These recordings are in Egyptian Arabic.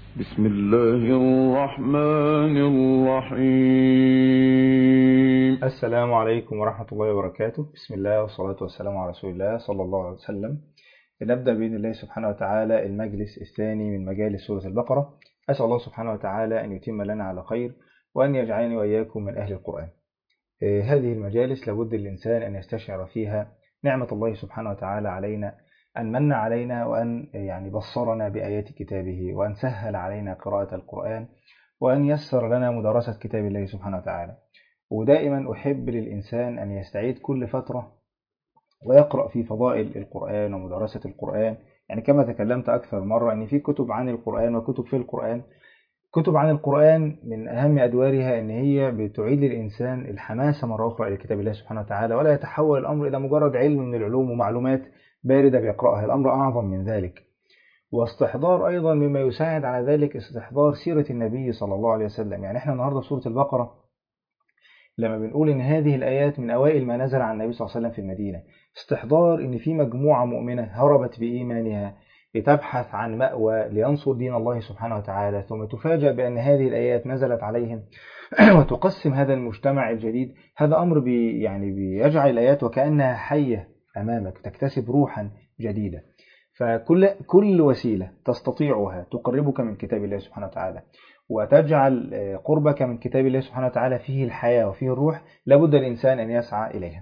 بسم الله الرحمن الرحيم السلام عليكم ورحمة الله وبركاته بسم الله والصلاة والسلام على رسول الله صلى الله عليه وسلم نبدأ بإذن الله سبحانه وتعالى المجلس الثاني من مجالس سورة البقرة أسأل الله سبحانه وتعالى أن يتم لنا على خير وأن يجعلني وإياكم من أهل القرآن هذه المجالس لابد الإنسان أن يستشعر فيها نعمة الله سبحانه وتعالى علينا أن من علينا وأن يعني بصرنا بآيات كتابه وأن سهل علينا قراءة القرآن وأن يسر لنا مدرسة كتاب الله سبحانه وتعالى ودائما أحب للإنسان أن يستعيد كل فترة ويقرأ في فضائل القرآن ومدرسة القرآن يعني كما تكلمت أكثر مرة أن في كتب عن القرآن وكتب في القرآن كتب عن القرآن من أهم أدوارها أن هي بتعيد للإنسان الحماسة مرة أخرى إلى كتاب الله سبحانه وتعالى ولا يتحول الأمر إلى مجرد علم من العلوم ومعلومات باردة بيقرأها الأمر أعظم من ذلك واستحضار أيضا مما يساعد على ذلك استحضار سيرة النبي صلى الله عليه وسلم يعني احنا النهاردة في سورة البقرة لما بنقول إن هذه الآيات من أوائل ما نزل عن النبي صلى الله عليه وسلم في المدينة استحضار إن في مجموعة مؤمنة هربت بإيمانها لتبحث عن مأوى لينصر دين الله سبحانه وتعالى ثم تفاجأ بأن هذه الآيات نزلت عليهم وتقسم هذا المجتمع الجديد هذا أمر بي يعني بيجعل الآيات وكأنها حية أمامك تكتسب روحا جديدة فكل كل وسيلة تستطيعها تقربك من كتاب الله سبحانه وتعالى وتجعل قربك من كتاب الله سبحانه وتعالى فيه الحياة وفيه الروح لابد الإنسان أن يسعى إليها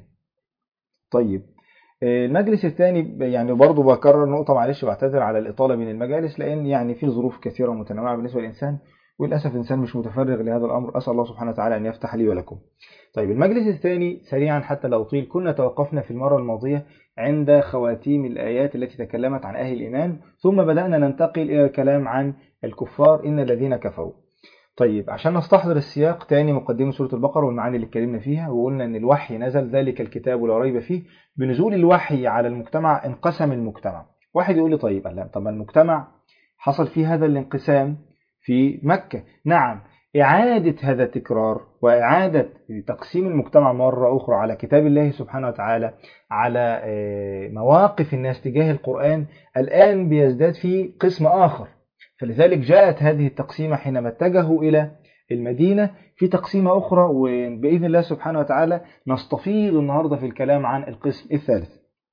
طيب المجلس الثاني يعني برضو بكرر نقطة معلش بعتذر على الإطالة من المجالس لأن يعني في ظروف كثيرة متنوعة بالنسبة للإنسان وللأسف الإنسان مش متفرغ لهذا الأمر أسأل الله سبحانه وتعالى أن يفتح لي ولكم طيب المجلس الثاني سريعا حتى لا أطيل كنا توقفنا في المرة الماضية عند خواتيم الآيات التي تكلمت عن أهل الإيمان ثم بدأنا ننتقل إلى الكلام عن الكفار إن الذين كفروا طيب عشان نستحضر السياق تاني مقدمة سورة البقرة والمعاني اللي اتكلمنا فيها وقلنا ان الوحي نزل ذلك الكتاب لا ريب فيه بنزول الوحي على المجتمع انقسم المجتمع واحد يقول لي طيب لا طب المجتمع حصل فيه هذا الانقسام في مكة نعم إعادة هذا التكرار وإعادة تقسيم المجتمع مرة أخرى على كتاب الله سبحانه وتعالى على مواقف الناس تجاه القرآن الآن بيزداد فيه قسم آخر فلذلك جاءت هذه التقسيمة حينما اتجهوا إلى المدينة في تقسيمة أخرى وبإذن الله سبحانه وتعالى نستفيض النهاردة في الكلام عن القسم الثالث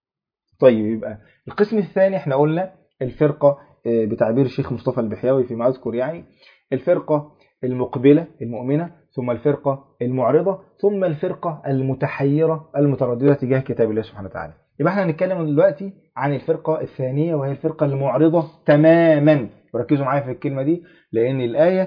طيب يبقى القسم الثاني احنا قلنا الفرقة بتعبير الشيخ مصطفى البحياوي فيما أذكر يعني الفرقة المقبلة المؤمنة ثم الفرقة المعرضة ثم الفرقة المتحيرة المترددة تجاه كتاب الله سبحانه وتعالى يبقى احنا هنتكلم دلوقتي عن الفرقة الثانية وهي الفرقة المعرضة تماما وركزوا معايا في الكلمة دي لأن الآية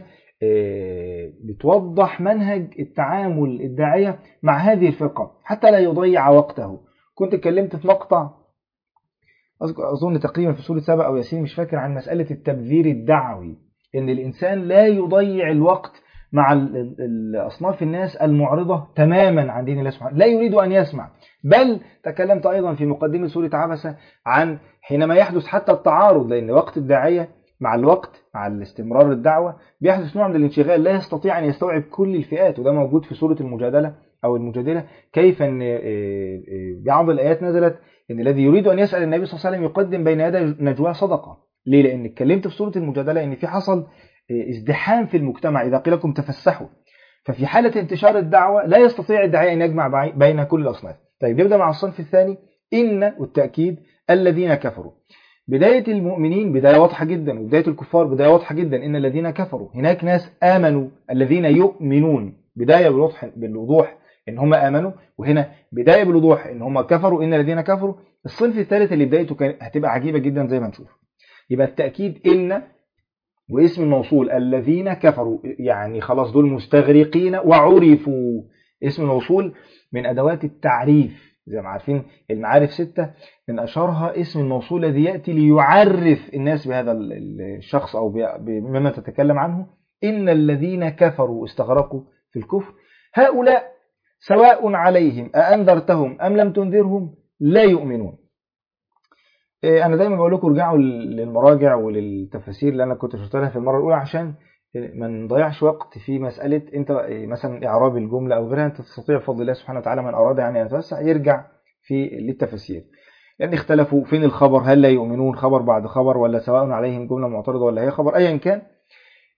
بتوضح منهج التعامل الداعية مع هذه الفرقة حتى لا يضيع وقته كنت اتكلمت في مقطع أظن تقريبا في سورة سبأ أو ياسين مش فاكر عن مسألة التبذير الدعوي إن الإنسان لا يضيع الوقت مع أصناف الناس المعرضة تماما عن دين الله سبحانه لا يريد أن يسمع بل تكلمت أيضا في مقدمة سورة عبسة عن حينما يحدث حتى التعارض لأن وقت الداعية مع الوقت مع الاستمرار الدعوة بيحدث نوع من الانشغال لا يستطيع أن يستوعب كل الفئات وده موجود في سورة المجادلة أو المجادلة كيف أن بعض الآيات نزلت أن الذي يريد أن يسأل النبي صلى الله عليه وسلم يقدم بين يدي نجواه صدقة ليه؟ لأن اتكلمت في سورة المجادلة أن في حصل ازدحام في المجتمع إذا قيل لكم تفسحوا ففي حالة انتشار الدعوة لا يستطيع الداعية أن يجمع بين كل الأصناف طيب نبدأ مع الصنف الثاني إن والتأكيد الذين كفروا بداية المؤمنين بداية واضحة جدا وبداية الكفار بداية واضحة جدا إن الذين كفروا هناك ناس آمنوا الذين يؤمنون بداية بالوضوح, بالوضوح إن هم آمنوا وهنا بداية بالوضوح إن هم كفروا إن الذين كفروا الصنف الثالث اللي بدايته كان هتبقى عجيبة جدا زي ما نشوف يبقى التأكيد إن واسم الموصول الذين كفروا يعني خلاص دول مستغرقين وعرفوا اسم الموصول من أدوات التعريف زي ما عارفين المعارف ستة من أشهرها اسم الموصول الذي يأتي ليعرف الناس بهذا الشخص أو بمما تتكلم عنه إن الذين كفروا استغرقوا في الكفر هؤلاء سواء عليهم أأنذرتهم أم لم تنذرهم لا يؤمنون أنا دايما بقول لكم ارجعوا للمراجع وللتفاسير اللي أنا كنت شرطها في المرة الأولى عشان ما نضيعش وقت في مسألة أنت مثلا إعراب الجملة أو غيرها أنت تستطيع بفضل الله سبحانه وتعالى من أراد يعني أن يتوسع يرجع في للتفاسير لأن اختلفوا فين الخبر هل لا يؤمنون خبر بعد خبر ولا سواء عليهم جملة معترضة ولا هي خبر أيا كان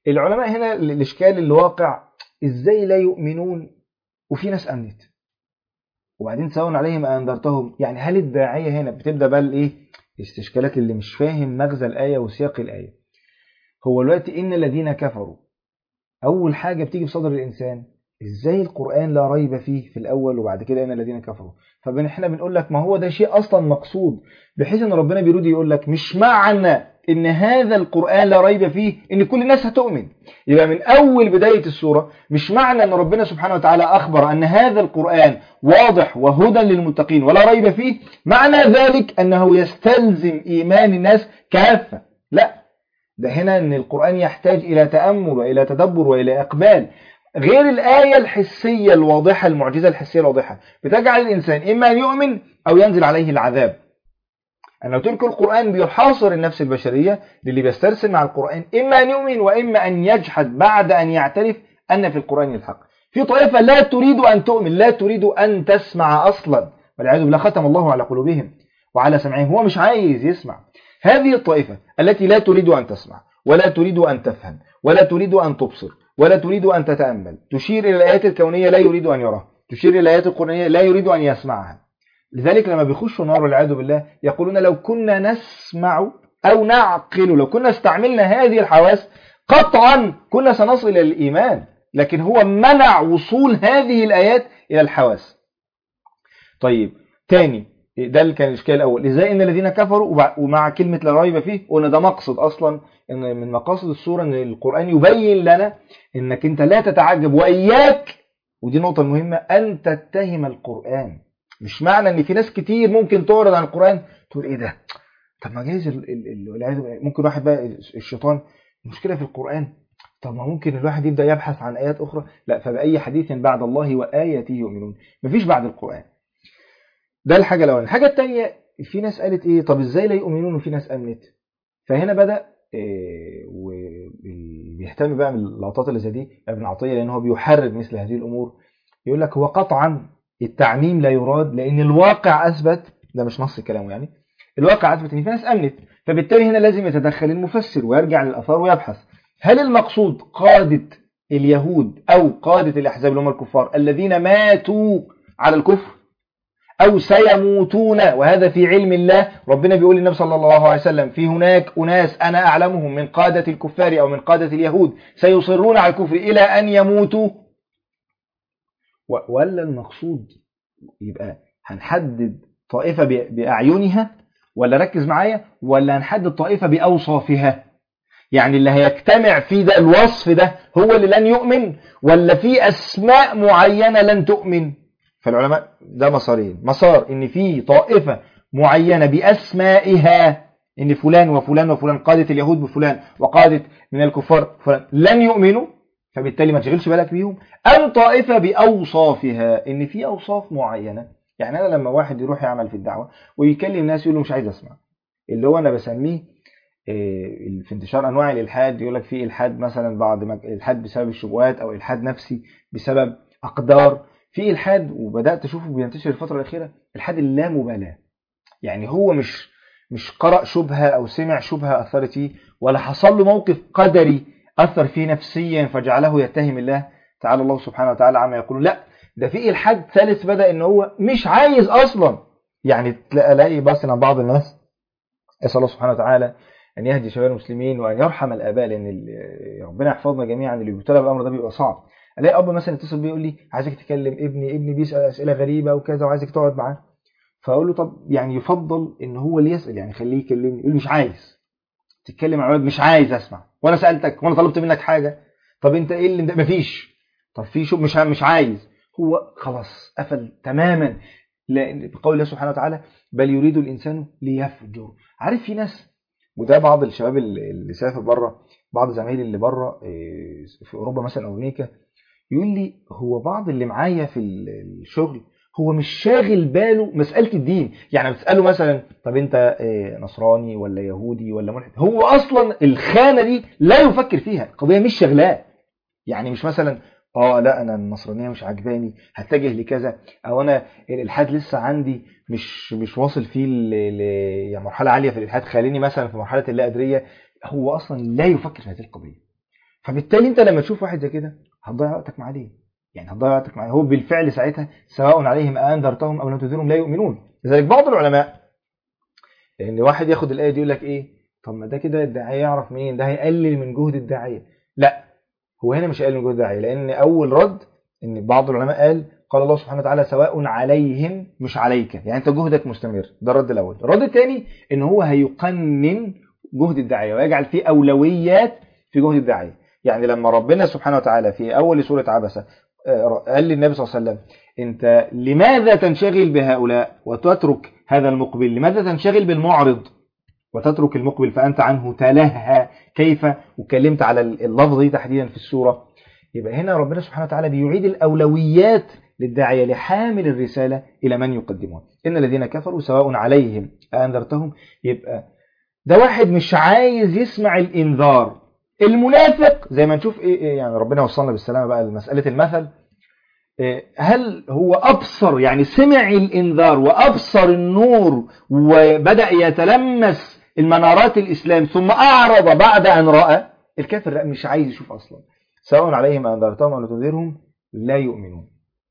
العلماء هنا ال- الإشكال اللي واقع إزاي لا يؤمنون وفي ناس أمنت وبعدين سواء عليهم أنذرتهم يعني هل الداعية هنا بتبدأ بقى الإيه الاستشكالات اللي مش فاهم مغزى الآية وسياق الآية هو دلوقتي إن الذين كفروا أول حاجة بتيجي في صدر الإنسان إزاي القرآن لا ريب فيه في الأول وبعد كده إن الذين كفروا فإحنا بنقول لك ما هو ده شيء أصلا مقصود بحيث إن ربنا بيريد يقول لك مش معنى إن هذا القرآن لا ريب فيه إن كل الناس هتؤمن يبقى من أول بداية السورة مش معنى أن ربنا سبحانه وتعالى أخبر أن هذا القرآن واضح وهدى للمتقين ولا ريب فيه معنى ذلك أنه يستلزم إيمان الناس كافة لا ده هنا أن القرآن يحتاج إلى تأمل وإلى تدبر وإلى إقبال غير الآية الحسية الواضحة المعجزة الحسية الواضحة بتجعل الإنسان إما أن يؤمن أو ينزل عليه العذاب أن لو ترك القرآن بيحاصر النفس البشرية للي بيسترسل مع القرآن إما أن يؤمن وإما أن يجحد بعد أن يعترف أن في القرآن الحق في طائفة لا تريد أن تؤمن لا تريد أن تسمع أصلا والعياذ بالله ختم الله على قلوبهم وعلى سمعهم هو مش عايز يسمع هذه الطائفة التي لا تريد أن تسمع ولا تريد أن تفهم ولا تريد أن تبصر ولا تريد أن تتأمل تشير إلى الآيات الكونية لا يريد أن يراها تشير إلى الآيات القرآنية لا يريد أن يسمعها لذلك لما بيخشوا النار والعياذ بالله يقولون لو كنا نسمع أو نعقل لو كنا استعملنا هذه الحواس قطعا كنا سنصل إلى الإيمان لكن هو منع وصول هذه الآيات إلى الحواس طيب تاني ده اللي كان الإشكال الأول إزاي إن الذين كفروا ومع كلمة لا ريب فيه وإن ده مقصد أصلا إن من مقاصد السورة إن القرآن يبين لنا إنك أنت لا تتعجب وإياك ودي نقطة مهمة أن تتهم القرآن مش معنى ان في ناس كتير ممكن تعرض عن القرآن تقول ايه ده طب ما جايز ال- ال- ال- ممكن واحد بقى الشيطان المشكلة في القرآن طب ما ممكن الواحد يبدأ يبحث عن آيات أخرى لا فبأي حديث بعد الله وآياته يؤمنون مفيش بعد القرآن ده الحاجة الأولانية الحاجة الثانية في ناس قالت ايه طب ازاي لا يؤمنون وفي ناس أمنت فهنا بدأ إيه وبيهتم بقى من اللقطات اللي زي دي ابن عطية لأن هو بيحرر مثل هذه الأمور يقول لك هو قطعا التعميم لا يراد لأن الواقع أثبت ده مش نص كلامه يعني الواقع أثبت إن في ناس أمنت فبالتالي هنا لازم يتدخل المفسر ويرجع للأثار ويبحث هل المقصود قادة اليهود أو قادة الأحزاب اللي هم الكفار الذين ماتوا على الكفر أو سيموتون وهذا في علم الله ربنا بيقول للنبي صلى الله عليه وسلم في هناك أناس أنا أعلمهم من قادة الكفار أو من قادة اليهود سيصرون على الكفر إلى أن يموتوا ولا المقصود يبقى هنحدد طائفة بأعينها ولا ركز معايا ولا هنحدد طائفة بأوصافها يعني اللي هيجتمع في ده الوصف ده هو اللي لن يؤمن ولا في أسماء معينة لن تؤمن فالعلماء ده مسارين مسار ان في طائفة معينة بأسمائها ان فلان وفلان وفلان قادة اليهود بفلان وقادة من الكفار فلان لن يؤمنوا فبالتالي ما تشغلش بالك بيهم أم طائفة بأوصافها إن في أوصاف معينة يعني أنا لما واحد يروح يعمل في الدعوة ويكلم ناس يقول له مش عايز أسمع اللي هو أنا بسميه في انتشار أنواع الإلحاد يقول لك في إلحاد مثلا بعض إلحاد بسبب الشبهات أو إلحاد نفسي بسبب أقدار في إلحاد وبدأت أشوفه بينتشر الفترة الأخيرة إلحاد اللامبالاة يعني هو مش مش قرأ شبهة أو سمع شبهة أثرت فيه ولا حصل له موقف قدري أثر فيه نفسيا فجعله يتهم الله تعالى الله سبحانه وتعالى عما يقول لا ده في إلحاد ثالث بدأ إن هو مش عايز أصلا يعني تلاقي مثلا بعض الناس أسأل الله سبحانه وتعالى أن يهدي شباب المسلمين وأن يرحم الآباء لأن ربنا يحفظنا جميعا اللي بيبتلى بالأمر ده بيبقى صعب الاقي اب مثلا يتصل بي يقول لي عايزك تكلم ابني ابني بيسال اسئله غريبه وكذا وعايزك تقعد معاه فاقول له طب يعني يفضل ان هو اللي يسال يعني خليه يكلمني يقول مش عايز تتكلم عن مش عايز اسمع وانا سالتك وانا طلبت منك حاجه طب انت ايه اللي مفيش طب في شو مش مش عايز هو خلاص قفل تماما لان بقول الله سبحانه وتعالى بل يريد الانسان ليفجر عارف في ناس وده بعض الشباب اللي سافر بره بعض زمايلي اللي بره في اوروبا مثلا او امريكا يقول لي هو بعض اللي معايا في الشغل هو مش شاغل باله مسألة الدين يعني بتسأله مثلا طب انت نصراني ولا يهودي ولا ملحد هو اصلا الخانة دي لا يفكر فيها القضية مش شغلاه يعني مش مثلا اه لا انا النصرانية مش عجباني هتجه لكذا او انا الالحاد لسه عندي مش مش واصل فيه ل مرحلة عالية في الالحاد خليني مثلا في مرحلة اللا ادرية هو اصلا لا يفكر في هذه القضية فبالتالي انت لما تشوف واحد زي كده هتضيع وقتك معاه ليه يعني هتضيع وقتك معاه هو بالفعل ساعتها سواء عليهم أنذرتهم أو لم تنذرهم لا يؤمنون لذلك بعض العلماء لأن واحد ياخد الآية دي يقول لك إيه طب ما ده كده الداعية يعرف منين ده هيقلل من جهد الداعية لا هو هنا مش هيقلل من جهد الداعية لأن أول رد إن بعض العلماء قال قال الله سبحانه وتعالى سواء عليهم مش عليك يعني أنت جهدك مستمر ده الرد الأول الرد الثاني إن هو هيقنن جهد الداعية ويجعل فيه أولويات في جهد الداعية يعني لما ربنا سبحانه وتعالى في أول سورة عبسة قال للنبي صلى الله عليه وسلم أنت لماذا تنشغل بهؤلاء وتترك هذا المقبل لماذا تنشغل بالمعرض وتترك المقبل فأنت عنه تلهى كيف وكلمت على اللفظ دي تحديدا في السورة يبقى هنا ربنا سبحانه وتعالى بيعيد الأولويات للداعية لحامل الرسالة إلى من يقدمها إن الذين كفروا سواء عليهم أنذرتهم يبقى ده واحد مش عايز يسمع الإنذار المنافق زي ما نشوف إيه, إيه يعني ربنا وصلنا بالسلامة بقى لمسألة المثل إيه هل هو أبصر يعني سمع الإنذار وأبصر النور وبدأ يتلمس المنارات الإسلام ثم أعرض بعد أن رأى الكافر مش عايز يشوف أصلا سواء عليهم أنذرتهم أو تنذرهم لا يؤمنون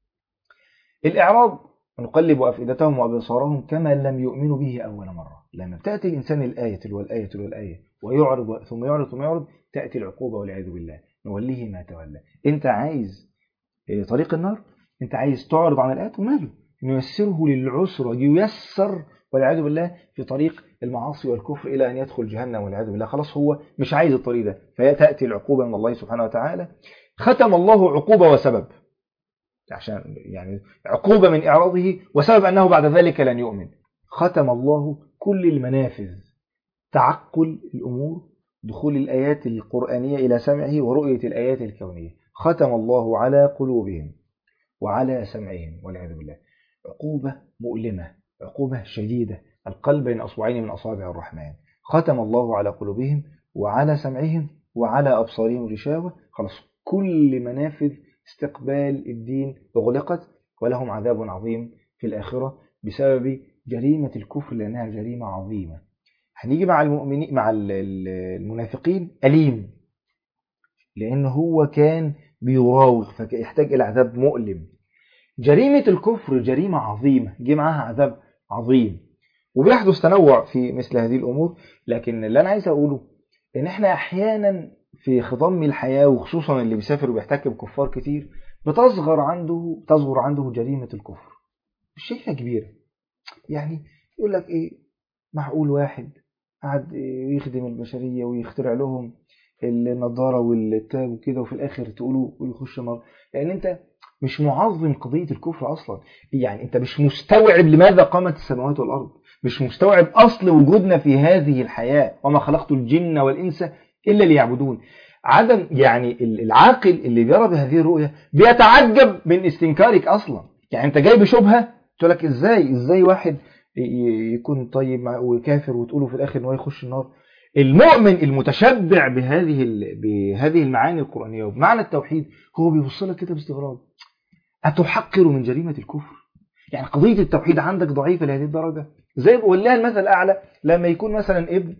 الإعراض نقلب أفئدتهم وأبصارهم كما لم يؤمنوا به أول مرة لما بتأتي الإنسان الآية تلو الآية تلو الآية ويعرض ثم يعرض ثم يعرض تأتي العقوبة والعياذ بالله نوليه ما تولى أنت عايز طريق النار أنت عايز تعرض عن الآيات وماله نيسره للعسرة ييسر والعياذ بالله في طريق المعاصي والكفر إلى أن يدخل جهنم والعياذ بالله خلاص هو مش عايز الطريق ده فتأتي العقوبة من الله سبحانه وتعالى ختم الله عقوبة وسبب عشان يعني عقوبة من إعراضه وسبب أنه بعد ذلك لن يؤمن ختم الله كل المنافذ تعقل الأمور دخول الآيات القرآنية إلى سمعه ورؤية الآيات الكونية ختم الله على قلوبهم وعلى سمعهم والعياذ بالله عقوبة مؤلمة عقوبة شديدة القلب بين أصبعين من أصابع الرحمن ختم الله على قلوبهم وعلى سمعهم وعلى أبصارهم غشاوة خلاص كل منافذ استقبال الدين أغلقت ولهم عذاب عظيم في الآخرة بسبب جريمة الكفر لأنها جريمة عظيمة هنيجي مع المؤمنين مع المنافقين أليم لأن هو كان بيراوغ فيحتاج إلى عذاب مؤلم جريمة الكفر جريمة عظيمة جه معاها عذاب عظيم وبيحدث تنوع في مثل هذه الأمور لكن اللي أنا عايز أقوله إن إحنا أحيانا في خضم الحياة وخصوصا اللي بيسافر وبيحتك بكفار كتير بتصغر عنده تصغر عنده جريمة الكفر مش شايفها كبيرة يعني يقول لك إيه معقول واحد قعد يخدم البشرية ويخترع لهم النظارة والتاب وكده وفي الآخر تقولوا ويخش النار لأن أنت مش معظم قضية الكفر أصلا يعني أنت مش مستوعب لماذا قامت السماوات والأرض مش مستوعب أصل وجودنا في هذه الحياة وما خلقت الجن والإنس إلا ليعبدون عدم يعني العاقل اللي بيرى بهذه الرؤية بيتعجب من استنكارك أصلا يعني أنت جاي بشبهة تقول لك إزاي إزاي واحد يكون طيب وكافر وتقوله في الآخر إنه يخش النار المؤمن المتشبع بهذه بهذه المعاني القرآنية وبمعنى التوحيد هو بيوصلك كده باستغراب أتحقر من جريمة الكفر يعني قضية التوحيد عندك ضعيفة لهذه الدرجة زي ولها المثل الأعلى لما يكون مثلا ابن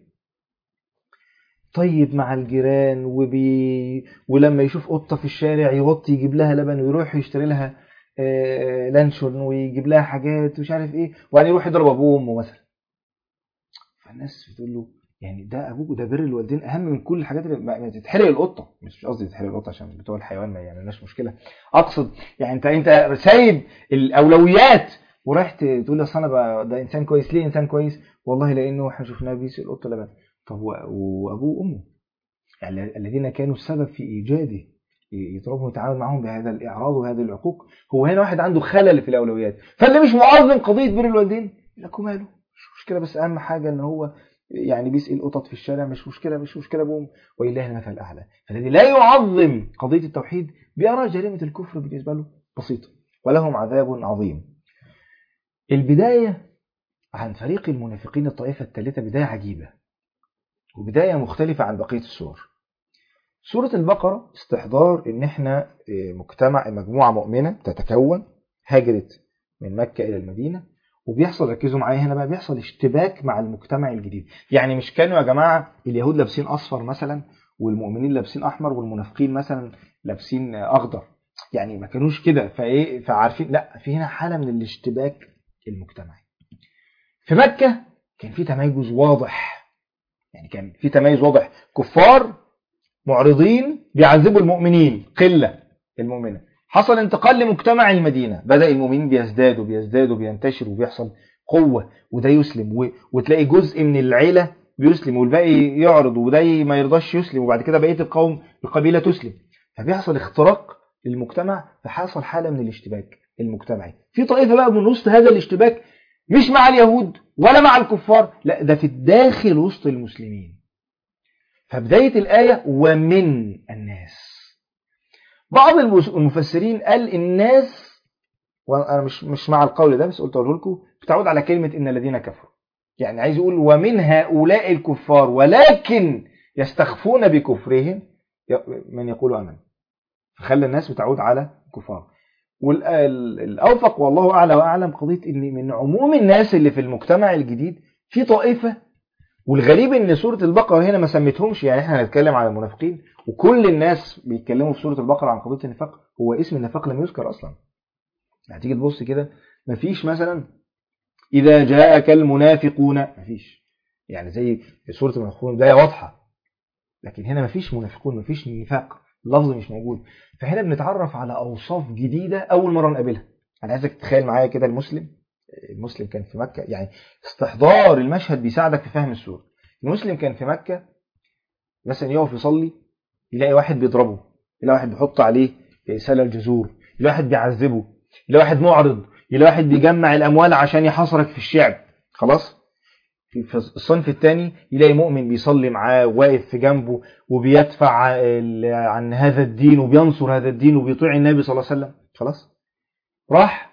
طيب مع الجيران وبي... ولما يشوف قطة في الشارع يوطي يجيب لها لبن ويروح يشتري لها آه لانشون ويجيب لها حاجات ومش عارف ايه وبعدين يروح يضرب ابوه وامه مثلا فالناس بتقول له يعني ده ابوك وده بر الوالدين اهم من كل الحاجات اللي ما تتحرق القطه مش قصدي تتحرق القطه عشان بتوع الحيوان ما يعملناش مشكله اقصد يعني انت انت سايب الاولويات ورايح تقول اصل انا ده انسان كويس ليه انسان كويس والله لانه احنا شفناه بيسقي القطه لبن طب وابوه وامه يعني الذين كانوا السبب في ايجاده يضربهم ويتعامل معهم بهذا الاعراض وهذا العقوق هو هنا واحد عنده خلل في الاولويات فاللي مش معظم قضيه بر الوالدين يقول لك ماله مش مشكله بس اهم حاجه ان هو يعني بيسقي القطط في الشارع مش مشكله مش مشكله بهم ولله المثل الاعلى فالذي لا يعظم قضيه التوحيد بيرى جريمه الكفر بالنسبه له بسيطه ولهم عذاب عظيم البدايه عن فريق المنافقين الطائفه الثالثه بدايه عجيبه وبدايه مختلفه عن بقيه السور سوره البقره استحضار ان احنا مجتمع مجموعه مؤمنه تتكون هاجرت من مكه الى المدينه وبيحصل ركزوا معايا هنا بقى بيحصل اشتباك مع المجتمع الجديد يعني مش كانوا يا جماعة اليهود لابسين أصفر مثلا والمؤمنين لابسين احمر والمنافقين مثلا لابسين اخضر يعني ما كانوش كده فايه فعارفين لا في هنا حاله من الاشتباك المجتمعي في مكه كان في تميز واضح يعني كان في تميز واضح كفار معرضين بيعذبوا المؤمنين قله المؤمنه حصل انتقال لمجتمع المدينه بدا المؤمنين بيزدادوا بيزدادوا بينتشروا وبيحصل قوه وده يسلم و... وتلاقي جزء من العيله بيسلم والباقي يعرض وده ما يرضاش يسلم وبعد كده بقيه القوم القبيله تسلم فبيحصل اختراق للمجتمع فحصل حاله من الاشتباك المجتمعي في طائفه بقى من وسط هذا الاشتباك مش مع اليهود ولا مع الكفار لا ده في الداخل وسط المسلمين فبدايه الايه ومن الناس بعض المفسرين قال الناس وانا مش مش مع القول ده بس قلت اقوله لكم بتعود على كلمه ان الذين كفروا يعني عايز يقول ومن هؤلاء الكفار ولكن يستخفون بكفرهم من يقول امن فخلى الناس بتعود على الكفار والاوفق والله اعلى واعلم قضيه ان من عموم الناس اللي في المجتمع الجديد في طائفه والغريب ان سوره البقره هنا ما سميتهمش يعني احنا هنتكلم على المنافقين وكل الناس بيتكلموا في سوره البقره عن قضيه النفاق هو اسم النفاق لم يذكر اصلا هتيجي تبص كده مفيش مثلا اذا جاءك المنافقون مفيش يعني زي سوره المنافقون بدايه واضحه لكن هنا مفيش منافقون مفيش نفاق اللفظ مش موجود فهنا بنتعرف على اوصاف جديده اول مره نقابلها انا عايزك تتخيل معايا كده المسلم المسلم كان في مكه يعني استحضار المشهد بيساعدك في فهم السوره المسلم كان في مكه مثلا يقف يصلي يلاقي واحد بيضربه يلاقي واحد بيحط عليه سلة الجزور يلاقي واحد بيعذبه يلاقي واحد معرض يلاقي واحد بيجمع الاموال عشان يحاصرك في الشعب خلاص في الصنف الثاني يلاقي مؤمن بيصلي معاه واقف في جنبه وبيدفع عن هذا الدين وبينصر هذا الدين وبيطيع النبي صلى الله عليه وسلم خلاص راح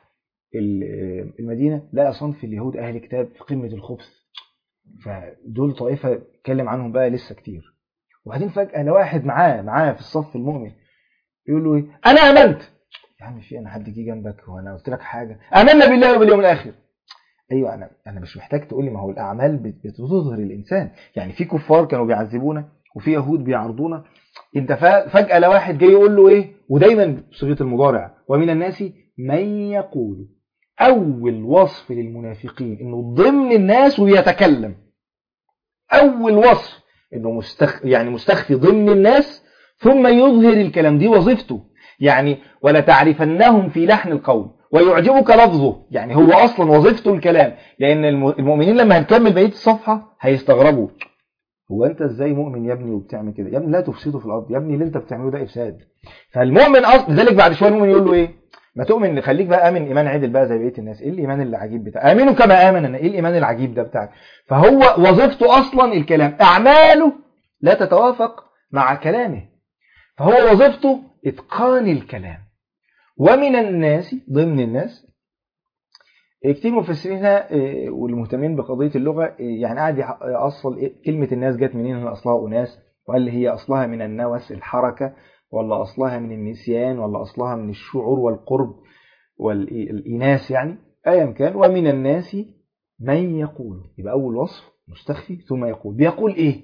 المدينة لقى صنف اليهود أهل كتاب في قمة الخبث فدول طائفة اتكلم عنهم بقى لسه كتير وبعدين فجأة لو واحد معاه معاه في الصف المؤمن يقول له ايه أنا آمنت يا عم في أنا حد جه جنبك وأنا قلت لك حاجة آمنا بالله وباليوم الآخر ايوه انا انا مش محتاج تقول لي ما هو الاعمال بتظهر الانسان يعني في كفار كانوا بيعذبونا وفي يهود بيعرضونا انت فجاه لو واحد جاي يقول له ايه ودايما بصيغه المضارع ومن الناس من يقول اول وصف للمنافقين انه ضمن الناس ويتكلم اول وصف انه مستخ يعني مستخفي ضمن الناس ثم يظهر الكلام دي وظيفته يعني ولا تعرفنهم في لحن القول ويعجبك لفظه يعني هو اصلا وظيفته الكلام لان المؤمنين لما هنكمل بقيه الصفحه هيستغربوا هو انت ازاي مؤمن يا ابني وبتعمل كده يا ابني لا تفسده في الارض يا ابني اللي انت بتعمله ده افساد فالمؤمن اصلا لذلك بعد شويه المؤمن يقول له ايه ما تؤمن خليك بقى امن ايمان عدل بقى زي بقيه الناس ايه الايمان العجيب بتاع امنوا كما امن انا ايه الايمان العجيب ده بتاعك فهو وظيفته اصلا الكلام اعماله لا تتوافق مع كلامه فهو وظيفته اتقان الكلام ومن الناس ضمن الناس كتير مفسرين هنا والمهتمين بقضية اللغة يعني قاعد يأصل كلمة الناس جت منين هنا أصلها أناس وهل هي أصلها من النوس الحركة ولا أصلها من النسيان ولا أصلها من الشعور والقرب والإناث يعني أيا كان ومن الناس من يقول يبقى أول وصف مستخفي ثم يقول بيقول إيه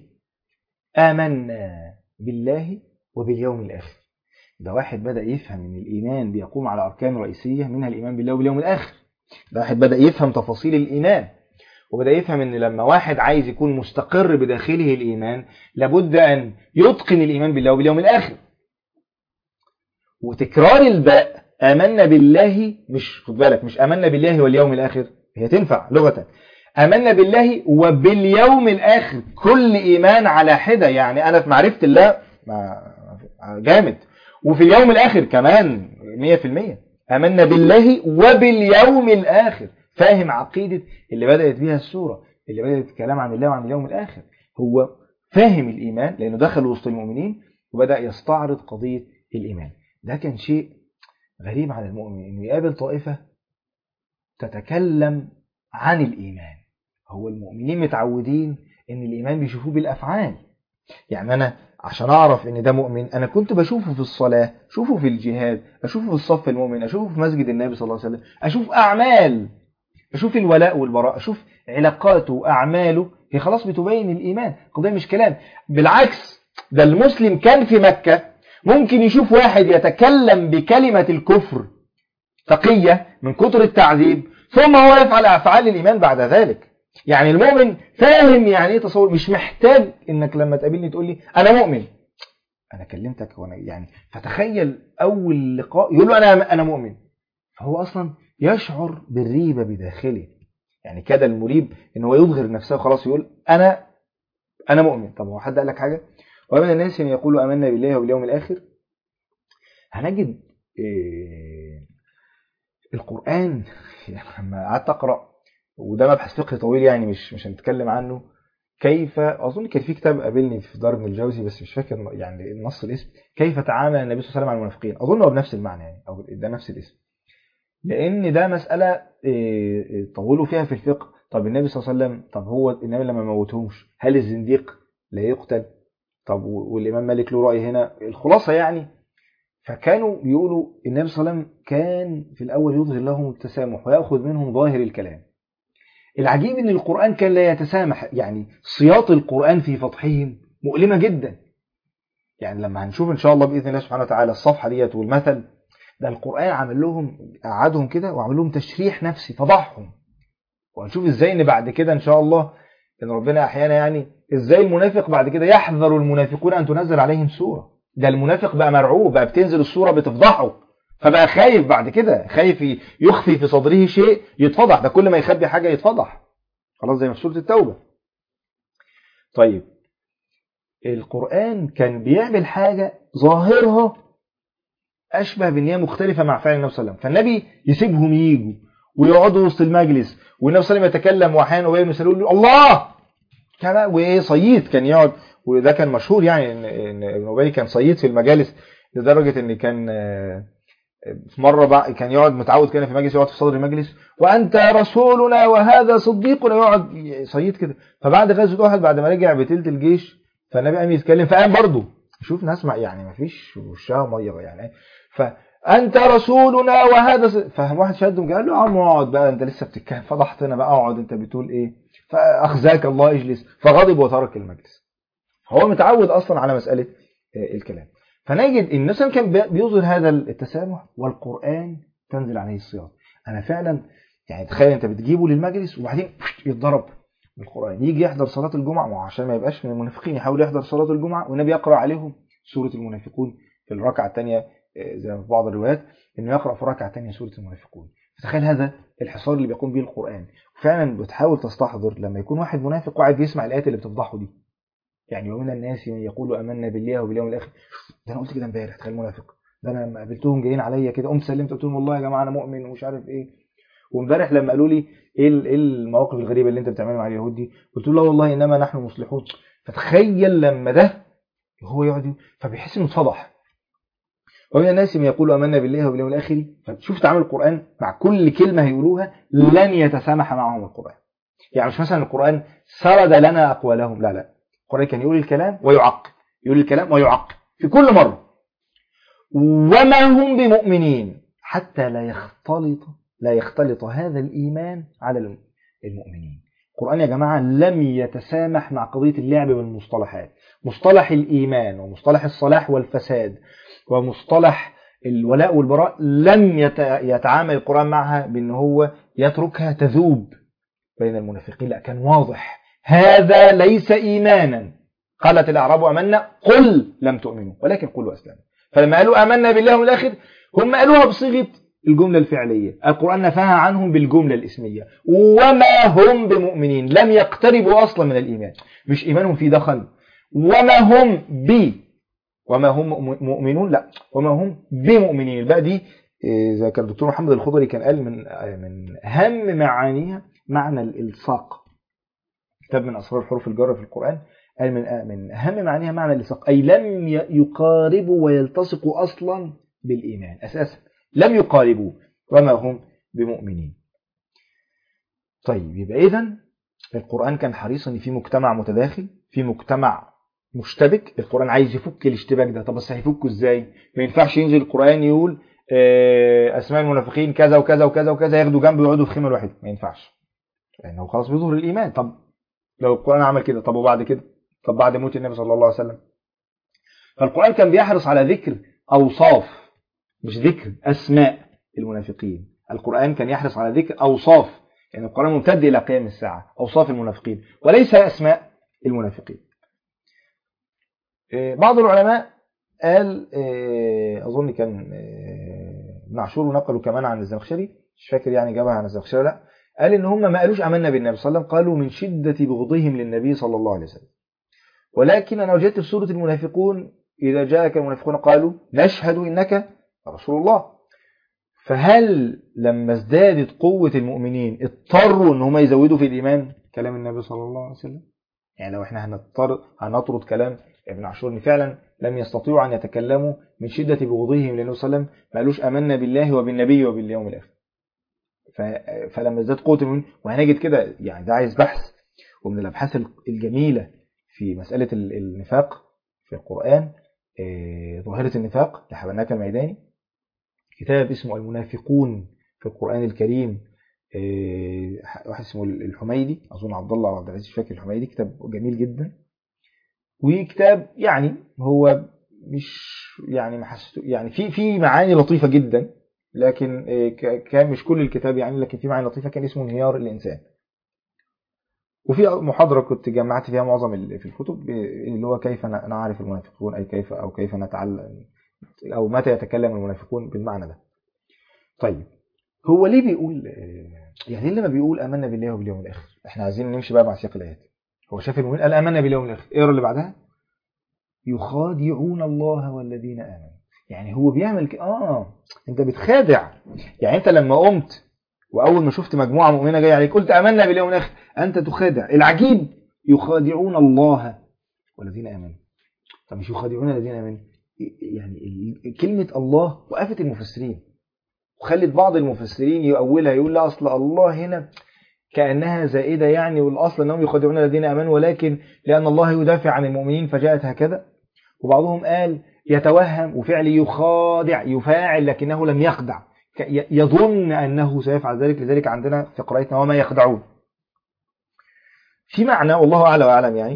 آمنا بالله وباليوم الآخر ده واحد بدأ يفهم ان الإيمان بيقوم على أركان رئيسية منها الإيمان بالله وباليوم الآخر ده واحد بدأ يفهم تفاصيل الإيمان وبدأ يفهم ان لما واحد عايز يكون مستقر بداخله الإيمان لابد أن يتقن الإيمان بالله وباليوم الآخر وتكرار الباء آمنا بالله مش خد بالك مش آمنا بالله واليوم الآخر هي تنفع لغة آمنا بالله وباليوم الآخر كل إيمان على حدة يعني أنا في معرفة الله جامد وفي اليوم الآخر كمان 100% آمنا بالله وباليوم الآخر فاهم عقيدة اللي بدأت بيها السورة اللي بدأت الكلام عن الله وعن اليوم الآخر هو فاهم الإيمان لأنه دخل وسط المؤمنين وبدأ يستعرض قضية الإيمان ده كان شيء غريب على المؤمن إنه يقابل طائفة تتكلم عن الإيمان هو المؤمنين متعودين إن الإيمان بيشوفوه بالأفعال يعني أنا عشان أعرف إن ده مؤمن أنا كنت بشوفه في الصلاة أشوفه في الجهاد أشوفه في الصف المؤمن أشوفه في مسجد النبي صلى الله عليه وسلم أشوف أعمال أشوف الولاء والبراء أشوف علاقاته وأعماله هي خلاص بتبين الإيمان قضية مش كلام بالعكس ده المسلم كان في مكة ممكن يشوف واحد يتكلم بكلمة الكفر تقية من كتر التعذيب ثم هو يفعل أفعال الإيمان بعد ذلك يعني المؤمن فاهم يعني ايه تصور مش محتاج انك لما تقابلني تقول لي انا مؤمن انا كلمتك وانا يعني فتخيل اول لقاء يقول له انا انا مؤمن فهو اصلا يشعر بالريبه بداخله يعني كاد المريب ان هو يظهر نفسه خلاص يقول انا انا مؤمن طب هو حد قال لك حاجه ومن الناس من يقول امنا بالله وباليوم الاخر هنجد إيه القران يعني لما قعدت اقرا وده مبحث فقهي طويل يعني مش مش هنتكلم عنه كيف اظن كان في كتاب قابلني في دار ابن الجوزي بس مش فاكر يعني النص الاسم كيف تعامل النبي صلى الله عليه وسلم مع المنافقين اظن هو بنفس المعنى يعني او ده نفس الاسم لان ده مساله طولوا فيها في الفقه طب النبي صلى الله عليه وسلم طب هو النبي لما موتهمش هل الزنديق لا يقتل طب والامام مالك له راي هنا الخلاصه يعني فكانوا بيقولوا النبي صلى الله عليه وسلم كان في الاول يظهر لهم التسامح وياخذ منهم ظاهر الكلام العجيب ان القرآن كان لا يتسامح يعني سياط القرآن في فضحهم مؤلمة جدا يعني لما هنشوف ان شاء الله بإذن الله سبحانه وتعالى الصفحة ديت والمثل ده القرآن عمل لهم قعدهم كده وعمل لهم تشريح نفسي فضحهم وهنشوف ازاي ان بعد كده ان شاء الله ان ربنا احيانا يعني ازاي المنافق بعد كده يحذر المنافقون ان تنزل عليهم سورة ده المنافق بقى مرعوب بقى بتنزل السورة بتفضحه فبقى خايف بعد كده خايف يخفي في صدره شيء يتفضح ده كل ما يخبي حاجة يتفضح خلاص زي ما في سورة التوبة طيب القرآن كان بيعمل حاجة ظاهرها أشبه بأن هي مختلفة مع فعل النبي صلى الله عليه وسلم فالنبي يسيبهم يجوا ويقعدوا وسط المجلس والنبي صلى الله عليه وسلم يتكلم وأحيانا وهي يسألون له الله كما وإيه صيد كان يقعد وده كان مشهور يعني إن ابن أبي كان صيد في المجالس لدرجة إن كان في مرة بقى كان يقعد متعود كده في مجلس يقعد في صدر المجلس وأنت رسولنا وهذا صديقنا يقعد يصيد كده فبعد غزوة أحد بعد ما رجع بتلت الجيش فالنبي قام يتكلم فقام برضه شوف ناس يعني ما فيش وشها ميه يعني فأنت رسولنا وهذا ص... فهم واحد شدهم قال له يا عم اقعد بقى أنت لسه بتتكلم فضحتنا بقى اقعد أنت بتقول إيه فأخزاك الله اجلس فغضب وترك المجلس هو متعود أصلا على مسألة الكلام فنجد ان النبي كان بيظهر هذا التسامح والقرآن تنزل عليه الصياغه انا فعلا يعني تخيل انت بتجيبه للمجلس وبعدين يتضرب بالقرآن يجي يحضر صلاة الجمعة ما عشان ما يبقاش من المنافقين يحاول يحضر صلاة الجمعة والنبي يقرأ عليهم سورة المنافقون في الركعة الثانية زي ما في بعض الروايات انه يقرأ في الركعة الثانية سورة المنافقون تخيل هذا الحصار اللي بيقوم به القرآن فعلا بتحاول تستحضر لما يكون واحد منافق وقاعد بيسمع الآيات اللي بتفضحه دي يعني ومن الناس من يقول امنا بالله وباليوم الاخر ده انا قلت كده امبارح تخيل منافق ده انا لما قابلتهم جايين عليا كده قمت سلمت قلت لهم والله يا جماعه انا مؤمن ومش عارف ايه وامبارح لما قالوا لي ايه ايه المواقف الغريبه اللي انت بتعملها مع اليهود دي قلت له لا والله انما نحن مصلحون فتخيل لما ده هو يقعد فبيحس انه اتفضح ومن الناس من يقول امنا بالله وباليوم الاخر فتشوف تعامل القران مع كل كلمه هيقولوها لن يتسامح معهم القران يعني مش مثلا القران سرد لنا اقوالهم لا لا القرآن كان يقول الكلام ويعقب يقول الكلام ويعقب في كل مرة وما هم بمؤمنين حتى لا يختلط لا يختلط هذا الإيمان على المؤمنين القرآن يا جماعة لم يتسامح مع قضية اللعب بالمصطلحات مصطلح الإيمان ومصطلح الصلاح والفساد ومصطلح الولاء والبراء لم يتعامل القرآن معها بأن هو يتركها تذوب بين المنافقين لا كان واضح هذا ليس إيمانا قالت الأعراب أمنا قل لم تؤمنوا ولكن قلوا أسلموا فلما قالوا أمنا بالله والآخر هم قالوها بصيغة الجملة الفعلية القرآن نفاها عنهم بالجملة الاسمية وما هم بمؤمنين لم يقتربوا أصلا من الإيمان مش إيمانهم في دخل وما هم ب وما هم مؤمنون لا وما هم بمؤمنين الباء دي زي كان الدكتور محمد الخضري كان قال من من أهم معانيها معنى الإلصاق كتاب من أسرار حروف الجر في القرآن قال من من أهم معانيها معنى الإلصاق أي لم يقاربوا ويلتصقوا أصلا بالإيمان أساسا لم يقاربوا وما هم بمؤمنين طيب يبقى إذا القرآن كان حريص ان في مجتمع متداخل في مجتمع مشتبك القرآن عايز يفك الاشتباك ده طب بس هيفكه ازاي ما ينفعش ينزل القرآن يقول اسماء المنافقين كذا وكذا وكذا وكذا ياخدوا جنب ويقعدوا في خيمه واحده ما ينفعش لانه خلاص بيظهر الايمان طب لو القرآن عمل كده طب وبعد كده طب بعد موت النبي صلى الله عليه وسلم فالقرآن كان بيحرص على ذكر أوصاف مش ذكر أسماء المنافقين القرآن كان يحرص على ذكر أوصاف يعني القرآن ممتد إلى قيام الساعة أوصاف المنافقين وليس أسماء المنافقين آه، بعض العلماء قال آه، أظن كان آه، ابن عاشور نقلوا كمان عن الزمخشري مش فاكر يعني جابها عن الزمخشري ولا لا قال إن هم ما قالوش آمنا بالنبي صلى الله عليه وسلم قالوا من شدة بغضهم للنبي صلى الله عليه وسلم ولكن أنا وجدت في سورة المنافقون إذا جاءك المنافقون قالوا نشهد إنك رسول الله فهل لما ازدادت قوة المؤمنين اضطروا ان هم يزودوا في الإيمان كلام النبي صلى الله عليه وسلم يعني لو احنا هنضطر هنطرد كلام ابن عاشور ان فعلا لم يستطيعوا ان يتكلموا من شدة بغضهم للنبي صلى الله عليه وسلم ما قالوش امنا بالله وبالنبي وباليوم الاخر ف- فلما ازداد قوة المؤمنين وهنجد كده يعني ده عايز بحث ومن الابحاث الجميلة في مسألة ال- النفاق في القرآن آه، ظاهرة النفاق لحبناك الميداني كتاب اسمه المنافقون في القرآن الكريم آه، واحد اسمه الحميدي أظن عبد الله أو عبد العزيز مش فاكر الحميدي كتاب جميل جدا وكتاب يعني هو مش يعني ما حسيته يعني في في معاني لطيفة جدا لكن آه، ك- كان مش كل الكتاب يعني لكن في معاني لطيفة كان اسمه انهيار الإنسان وفي محاضرة كنت جمعت فيها معظم ال- في الكتب آه، اللي هو كيف ن- نعرف المنافقون أي كيف أو كيف نتعلم أو متى يتكلم المنافقون بالمعنى ده طيب هو ليه بيقول آه، يعني ليه لما بيقول آمنا بالله وباليوم الآخر احنا عايزين نمشي بقى مع سياق الآيات هو شاف المؤمنين قال آمنا بالله واليوم الآخر اقرا اللي بعدها يخادعون الله والذين آمنوا يعني هو بيعمل ك... اه انت بتخادع يعني انت لما قمت واول ما شفت مجموعه مؤمنه جايه عليك قلت امنا باليوم الاخر انت تخادع العجيب يخادعون الله والذين امنوا طب مش يخادعون الذين امنوا يعني ال- كلمه الله وقفت المفسرين وخلت بعض المفسرين يؤولها يقول لا اصل الله هنا كانها زائده يعني والاصل انهم يخادعون الذين امنوا ولكن لان الله يدافع عن المؤمنين فجاءت هكذا وبعضهم قال يتوهم وفعل يخادع يفاعل لكنه لم يخدع ك- ي- يظن أنه سيفعل ذلك لذلك عندنا في قراءتنا وما يخدعون في معنى والله أعلى وأعلم يعني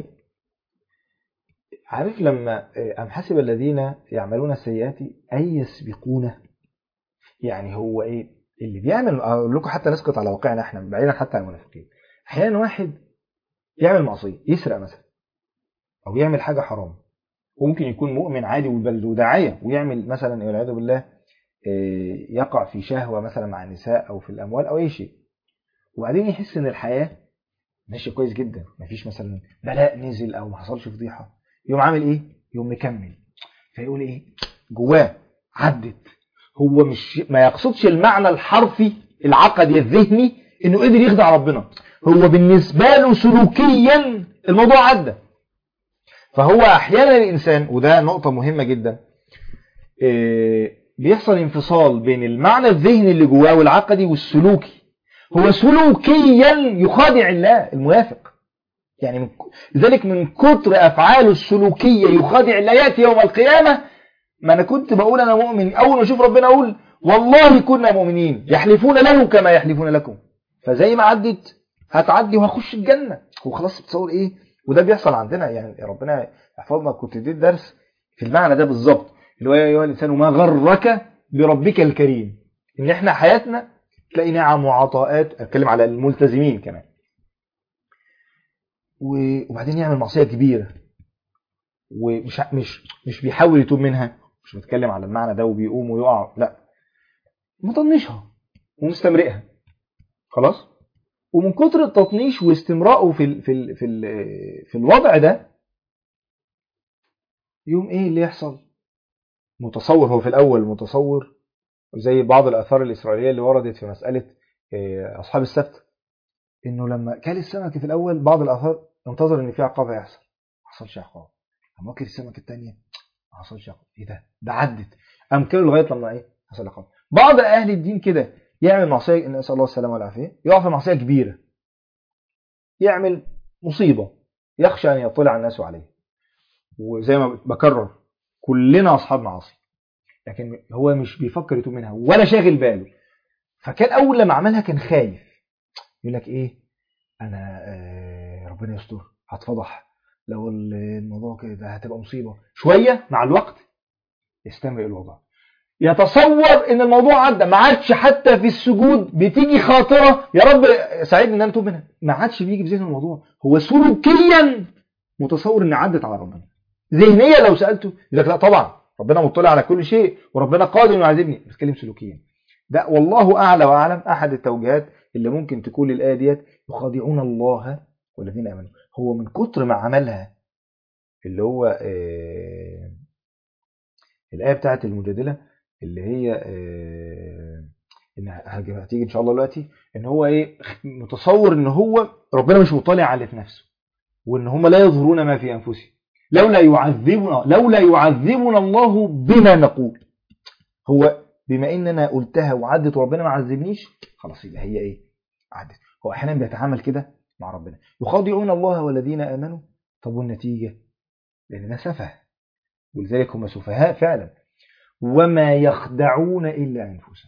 عارف لما آه، أم حسب الذين يعملون السيئات أن يسبقونه يعني هو إيه اللي بيعمل أقول لكم حتى نسقط على واقعنا احنا بعيدا حتى عن المنافقين أحيانا واحد يعمل معصية يسرق مثلا أو يعمل حاجة حرام وممكن يكون مؤمن عادي وبل وداعية ويعمل مثلا والعياذ بالله آه، يقع في شهوة مثلا مع النساء أو في الأموال أو أي شيء وبعدين يحس إن الحياة ماشية كويس جدا مفيش مثلا بلاء نزل أو ما حصلش فضيحة يقوم عامل إيه؟ يقوم مكمل فيقول إيه؟ جواه عدت هو مش ما يقصدش المعنى الحرفي العقدي الذهني إنه قدر يخدع ربنا هو بالنسبة له سلوكيا الموضوع عدى فهو احيانا الانسان وده نقطه مهمه جدا إيه، بيحصل انفصال بين المعنى الذهني اللي جواه والعقدي والسلوكي هو سلوكيا يخادع الله المنافق يعني من لذلك من كتر افعاله السلوكيه يخادع الله ياتي يوم القيامه ما انا كنت بقول انا مؤمن اول ما اشوف ربنا اقول والله كنا مؤمنين يحلفون له كما يحلفون لكم فزي ما عدت هتعدي وهخش الجنه وخلاص بتصور ايه وده بيحصل عندنا يعني ربنا يحفظنا كنت اديت درس في المعنى ده بالظبط اللي هو يا ايها الانسان ما غرك بربك الكريم ان احنا حياتنا تلاقي نعم وعطاءات اتكلم على الملتزمين كمان و- وبعدين يعمل معصيه كبيره ومش مش مش بيحاول يتوب منها مش بتكلم على المعنى ده وبيقوم ويقع لا مطنشها ومستمرئها خلاص ومن كتر التطنيش واستمرائه في ال في ال في ال في الوضع ده يوم ايه اللي يحصل متصور هو في الاول متصور زي بعض الاثار الاسرائيليه اللي وردت في مساله آه، اصحاب السبت انه لما كل السمكه في الاول بعض الاثار انتظر ان في عقاب هيحصل ما حصلش عقاب اما اكل السمكه الثانيه ما حصلش عقاب ايه ده ده عدت قام كله لغايه لما ايه حصل عقاب بعض اهل الدين كده يعمل معصيه نسال الله السلامه والعافيه يقع في معصيه كبيره يعمل مصيبه يخشى ان يطلع الناس عليه وزي ما بكرر كلنا اصحاب معاصي لكن هو مش بيفكر يتوب منها ولا شاغل باله فكان اول لما عملها كان خايف يقول لك ايه انا آه، ربنا يستر هتفضح لو الموضوع كده هتبقى مصيبه شويه مع الوقت يستمر الوضع يتصور ان الموضوع عدى ما عادش حتى في السجود بتيجي خاطره يا رب ساعدني ان انا اتوب منها ما عادش بيجي في ذهنه الموضوع هو سلوكيا متصور ان عدت على ربنا ذهنيا لو سالته يقول لك لا طبعا ربنا مطلع على كل شيء وربنا قادر انه يعذبني بتكلم سلوكيا ده والله اعلى واعلم احد التوجيهات اللي ممكن تكون للايه ديت يخادعون الله والذين امنوا هو من كتر ما عملها اللي هو آه الايه بتاعت المجادله اللي هي آه ان هتيجي ان شاء الله دلوقتي ان هو ايه متصور ان هو ربنا مش مطلع على اللي في نفسه وان هم لا يظهرون ما في انفسهم لولا يعذبنا لولا يعذبنا الله بما نقول هو بما ان انا قلتها وعدت وربنا ما عذبنيش خلاص يبقى هي ايه عدت هو احيانا بيتعامل كده مع ربنا يخادعون الله والذين امنوا طب والنتيجه لان ده سفه ولذلك هم سفهاء فعلا وما يخدعون الا انفسهم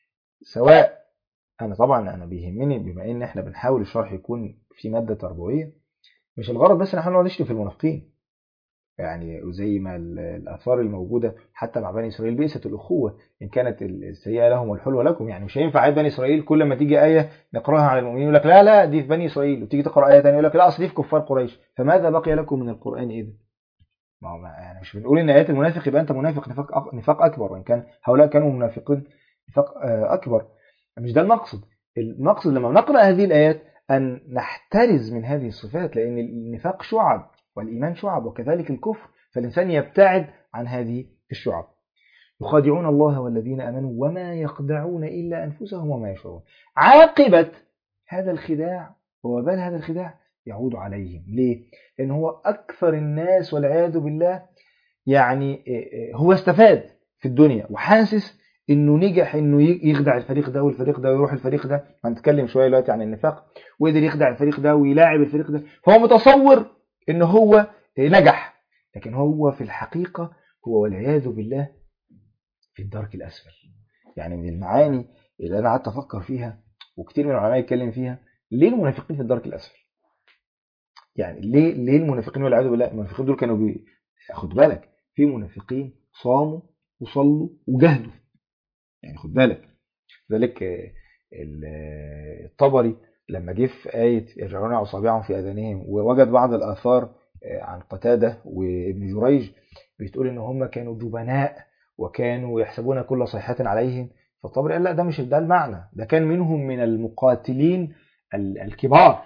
سواء انا طبعا انا بيهمني بما ان احنا بنحاول الشرح يكون في ماده تربويه مش الغرض بس ان احنا نقعد نشتم في المنافقين يعني وزي ما الاثار الموجوده حتى مع بني اسرائيل بئست الاخوه ان كانت السيئه لهم والحلوه لكم يعني مش هينفع عيب بني اسرائيل كل ما تيجي ايه نقراها على المؤمنين يقول لك لا لا دي في بني اسرائيل وتيجي تقرا ايه ثانيه يقول لك لا اصل دي في كفار قريش فماذا بقي لكم من القران اذا؟ ما هو يعني مش بنقول ان ايات المنافق يبقى انت منافق نفاق نفاق اكبر وان كان هؤلاء كانوا منافقين نفاق اكبر مش ده المقصد المقصد لما نقرا هذه الايات ان نحترز من هذه الصفات لان النفاق شعب والايمان شعب وكذلك الكفر فالإنسان يبتعد عن هذه الشعب يخادعون الله والذين أمنوا وما يخدعون إلا أنفسهم وما يشعرون عاقبة هذا الخداع ووبال هذا الخداع يعود عليهم ليه؟ لأن هو أكثر الناس والعياذ بالله يعني هو استفاد في الدنيا وحاسس انه نجح انه يخدع الفريق ده والفريق ده ويروح الفريق ده هنتكلم شويه دلوقتي عن النفاق وقدر يخدع الفريق ده ويلاعب الفريق ده فهو متصور ان هو نجح لكن هو في الحقيقة هو والعياذ بالله في الدرك الأسفل يعني من المعاني اللي أنا قعدت أفكر فيها وكتير من العلماء يتكلم فيها ليه المنافقين في الدرك الأسفل يعني ليه ليه المنافقين والعياذ بالله المنافقين دول كانوا بي... خد بالك في منافقين صاموا وصلوا وجهدوا يعني خد بالك ذلك الطبري لما جه في آية يرجعون أصابعهم في أذانهم ووجد بعض الآثار عن قتادة وابن جريج بتقول ان هم كانوا جبناء وكانوا يحسبون كل صيحة عليهم فالطبري قال لا ده مش ده المعنى ده كان منهم من المقاتلين الكبار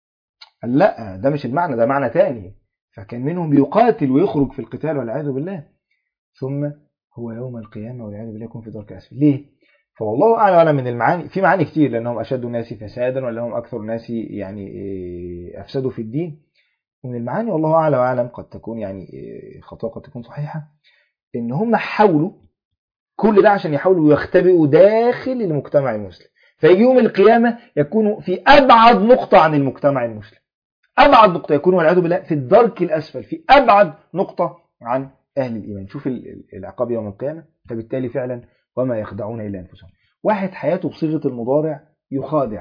قال لا ده مش المعنى ده معنى تاني فكان منهم بيقاتل ويخرج في القتال والعياذ بالله ثم هو يوم القيامة والعياذ بالله يكون في درك أسفل ليه؟ فوالله أعلم من المعاني في معاني كتير لأنهم أشد الناس فسادا ولا هم أكثر الناس يعني أفسدوا في الدين من المعاني والله أعلى وأعلم قد تكون يعني خطأ قد تكون صحيحة إن هم حاولوا كل ده عشان يحاولوا يختبئوا داخل المجتمع المسلم فيجي يوم القيامة يكونوا في أبعد نقطة عن المجتمع المسلم أبعد نقطة يكون والعياذ بالله في الدرك الأسفل في أبعد نقطة عن أهل الإيمان شوف العقاب يوم القيامة فبالتالي فعلا وما يخدعون إلا أنفسهم واحد حياته بصيغة المضارع يخادع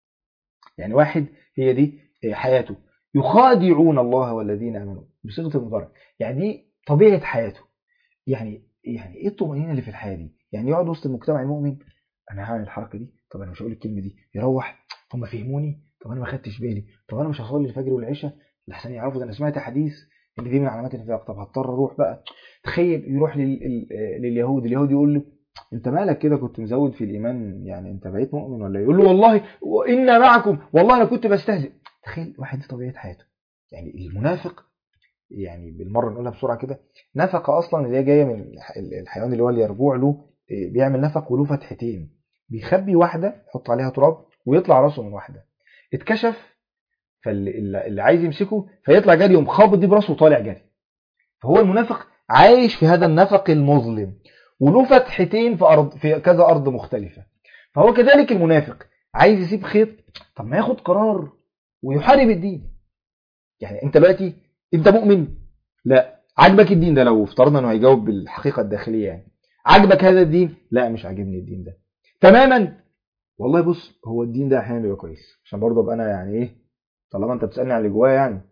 يعني واحد هي دي حياته يخادعون الله والذين امنوا بصيغه المضارع يعني دي طبيعه حياته يعني يعني ايه الطمانينه اللي في الحياه دي يعني يقعد وسط المجتمع المؤمن انا هعمل الحركه دي طب انا مش هقول الكلمه دي يروح هم فهموني طب انا ما خدتش بالي طب انا مش هصلي الفجر والعشاء لحسن يعرفوا ده انا سمعت حديث ان دي من علامات النفاق طب هضطر اروح بقى تخيل يروح لل... لليهود اليهود يقول له انت مالك كده كنت مزود في الايمان يعني انت بقيت مؤمن ولا يقول له والله وانا معكم والله انا كنت بستهزئ تخيل واحد دي طبيعه حياته يعني المنافق يعني بالمره نقولها بسرعه كده نفق اصلا اللي هي جايه من الحيوان اللي هو اليربوع له بيعمل نفق وله فتحتين بيخبي واحده يحط عليها تراب ويطلع راسه من واحده اتكشف فاللي عايز يمسكه فيطلع جري يوم خابط دي براسه وطالع جري فهو المنافق عايش في هذا النفق المظلم وله فتحتين في ارض في كذا ارض مختلفه فهو كذلك المنافق عايز يسيب خيط طب ما ياخد قرار ويحارب الدين يعني انت دلوقتي انت مؤمن لا عاجبك الدين ده لو افترضنا انه هيجاوب بالحقيقه الداخليه يعني عاجبك هذا الدين لا مش عاجبني الدين ده تماما والله بص هو الدين ده احيانا بيبقى كويس عشان برضه ابقى انا يعني ايه طالما انت بتسالني على اللي جوايا يعني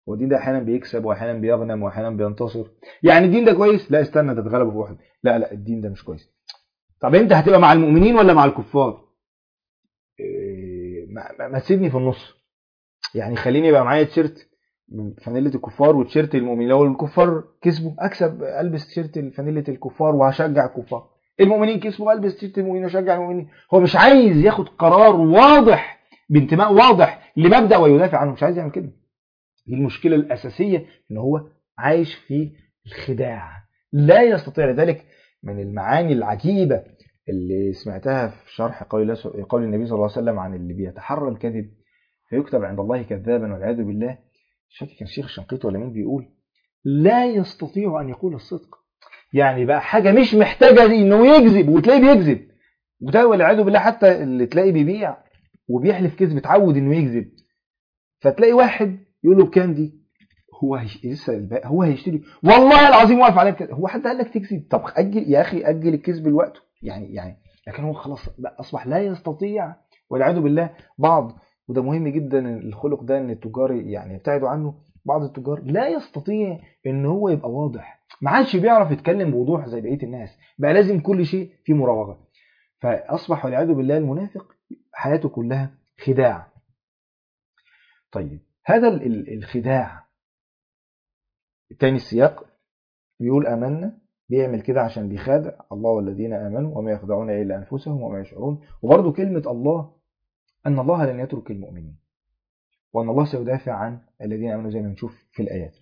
هو الدين ده احيانا بيكسب واحيانا بيغنم واحيانا بينتصر يعني الدين ده كويس لا استنى تتغلب في واحد لا لا الدين ده مش كويس طب انت هتبقى مع المؤمنين ولا مع الكفار إيه، ما, ما- ما تسيبني في النص يعني خليني يبقى معايا تيشيرت من فانيلة الكفار وتيشيرت المؤمنين لو الكفار كسبوا اكسب البس تيشيرت فانيلة الكفار وهشجع الكفار المؤمنين كسبوا البس تيشيرت المؤمنين واشجع المؤمنين هو مش عايز ياخد قرار واضح بانتماء واضح لمبدا ويدافع عنه مش عايز يعمل كده دي المشكله الاساسيه ان هو عايش في الخداع لا يستطيع لذلك من المعاني العجيبه اللي سمعتها في شرح قول الله قول النبي صلى الله عليه وسلم عن اللي بيتحرى الكذب فيكتب عند الله كذابا والعياذ بالله مش فاكر كان الشيخ الشنقيطي ولا مين بيقول لا يستطيع ان يقول الصدق يعني بقى حاجه مش محتاجه دي انه يكذب وتلاقيه بيكذب وده والعياذ بالله حتى اللي تلاقيه بيبيع وبيحلف كذب اتعود انه يكذب فتلاقي واحد يقول له بكام دي هو هيش... لسه الب... هو هيشتري والله العظيم واقف عليه بكذا هو حد قال لك تكذب طب اجل يا اخي اجل الكذب لوقته يعني يعني لكن هو خلاص بقى اصبح لا يستطيع والعياذ بالله بعض وده مهم جدا الخلق ده ان التجار يعني يبتعدوا عنه بعض التجار لا يستطيع ان هو يبقى واضح ما عادش بيعرف يتكلم بوضوح زي بقيه الناس بقى لازم كل شيء فيه مراوغه فاصبح والعياذ بالله المنافق حياته كلها خداع طيب هذا ال- ال- الخداع تاني السياق بيقول آمنا بيعمل كده عشان بيخادع الله والذين آمنوا وما يخدعون إلا أنفسهم وما يشعرون وبرضه كلمة الله أن الله لن يترك المؤمنين وأن الله سيدافع عن الذين آمنوا زي ما نشوف في الآيات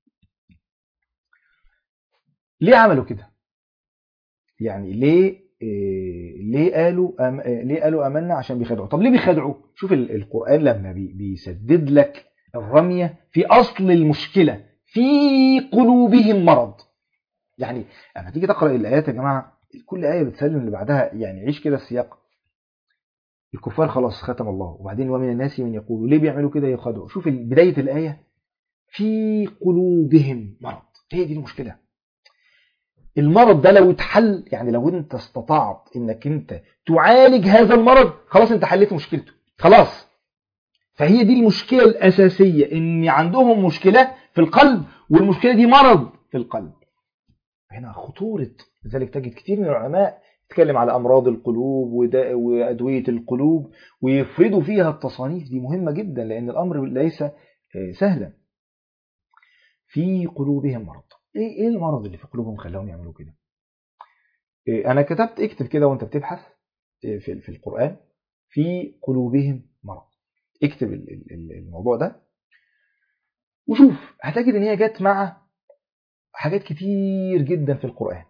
ليه عملوا كده؟ يعني ليه إيه ليه قالوا أم إيه ليه قالوا امنا عشان بيخدعوا طب ليه بيخدعوا شوف ال- القران لما بي بيسدد لك الرميه في اصل المشكله في قلوبهم مرض يعني لما تيجي تقرا الايات يا جماعه كل ايه بتسلم اللي بعدها يعني عيش كده السياق الكفار خلاص ختم الله وبعدين ومن الناس من يقول ليه بيعملوا كده يخدعوا شوف ال- بدايه الايه في قلوبهم مرض هي دي المشكله المرض ده لو اتحل يعني لو انت استطعت انك انت تعالج هذا المرض خلاص انت حليت مشكلته خلاص فهي دي المشكلة الأساسية ان عندهم مشكلة في القلب والمشكلة دي مرض في القلب هنا خطورة لذلك تجد كتير من العلماء يتكلم على أمراض القلوب ودا- وأدوية القلوب ويفردوا فيها التصانيف دي مهمة جدا لأن الأمر ليس آه، سهلا في قلوبهم مرض ايه ايه المرض اللي في قلوبهم خلاهم يعملوا كده إيه انا كتبت اكتب كده وانت بتبحث إيه، في في القران في قلوبهم مرض اكتب ال- ال- ال- الموضوع ده وشوف هتجد ان هي جت مع حاجات كتير جدا في القران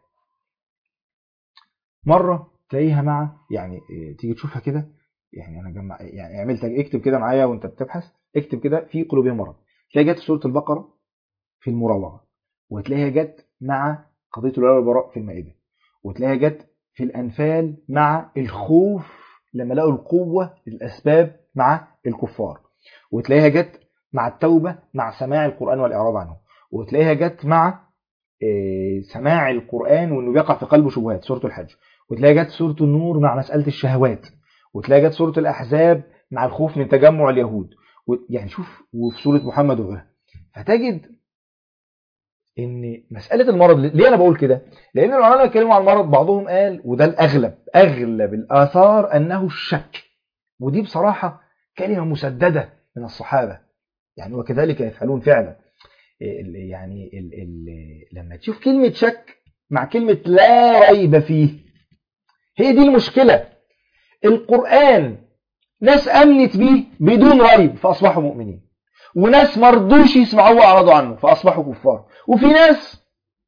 مره تلاقيها مع يعني إيه، تيجي تشوفها كده يعني انا جمع يعني عملت اكتب كده معايا وانت بتبحث اكتب كده في قلوبهم مرض تلاقي جت في سوره البقره في المراوغه وتلاقيها جت مع قضيه الولاء والبراء في المائده وتلاقيها جت في الانفال مع الخوف لما لقوا القوه الاسباب مع الكفار وتلاقيها جت مع التوبه مع سماع القران والاعراض عنه وتلاقيها جت مع آه، سماع القران وانه بيقع في قلبه شبهات سوره الحج وتلاقيها جت سوره النور مع مساله الشهوات وتلاقيها جت سوره الاحزاب مع الخوف من تجمع اليهود و- يعني شوف وفي سوره محمد وغيرها فتجد ان مساله المرض ليه انا بقول كده لان العلماء اتكلموا عن المرض بعضهم قال وده الاغلب اغلب الاثار انه الشك ودي بصراحه كلمه مسدده من الصحابه يعني وكذلك يفعلون فعلا ال- يعني ال ال لما تشوف كلمه شك مع كلمه لا ريب فيه هي دي المشكله القران ناس امنت بيه بدون ريب فاصبحوا مؤمنين وناس مرضوش يسمعوه واعرضوا عنه فاصبحوا كفار وفي ناس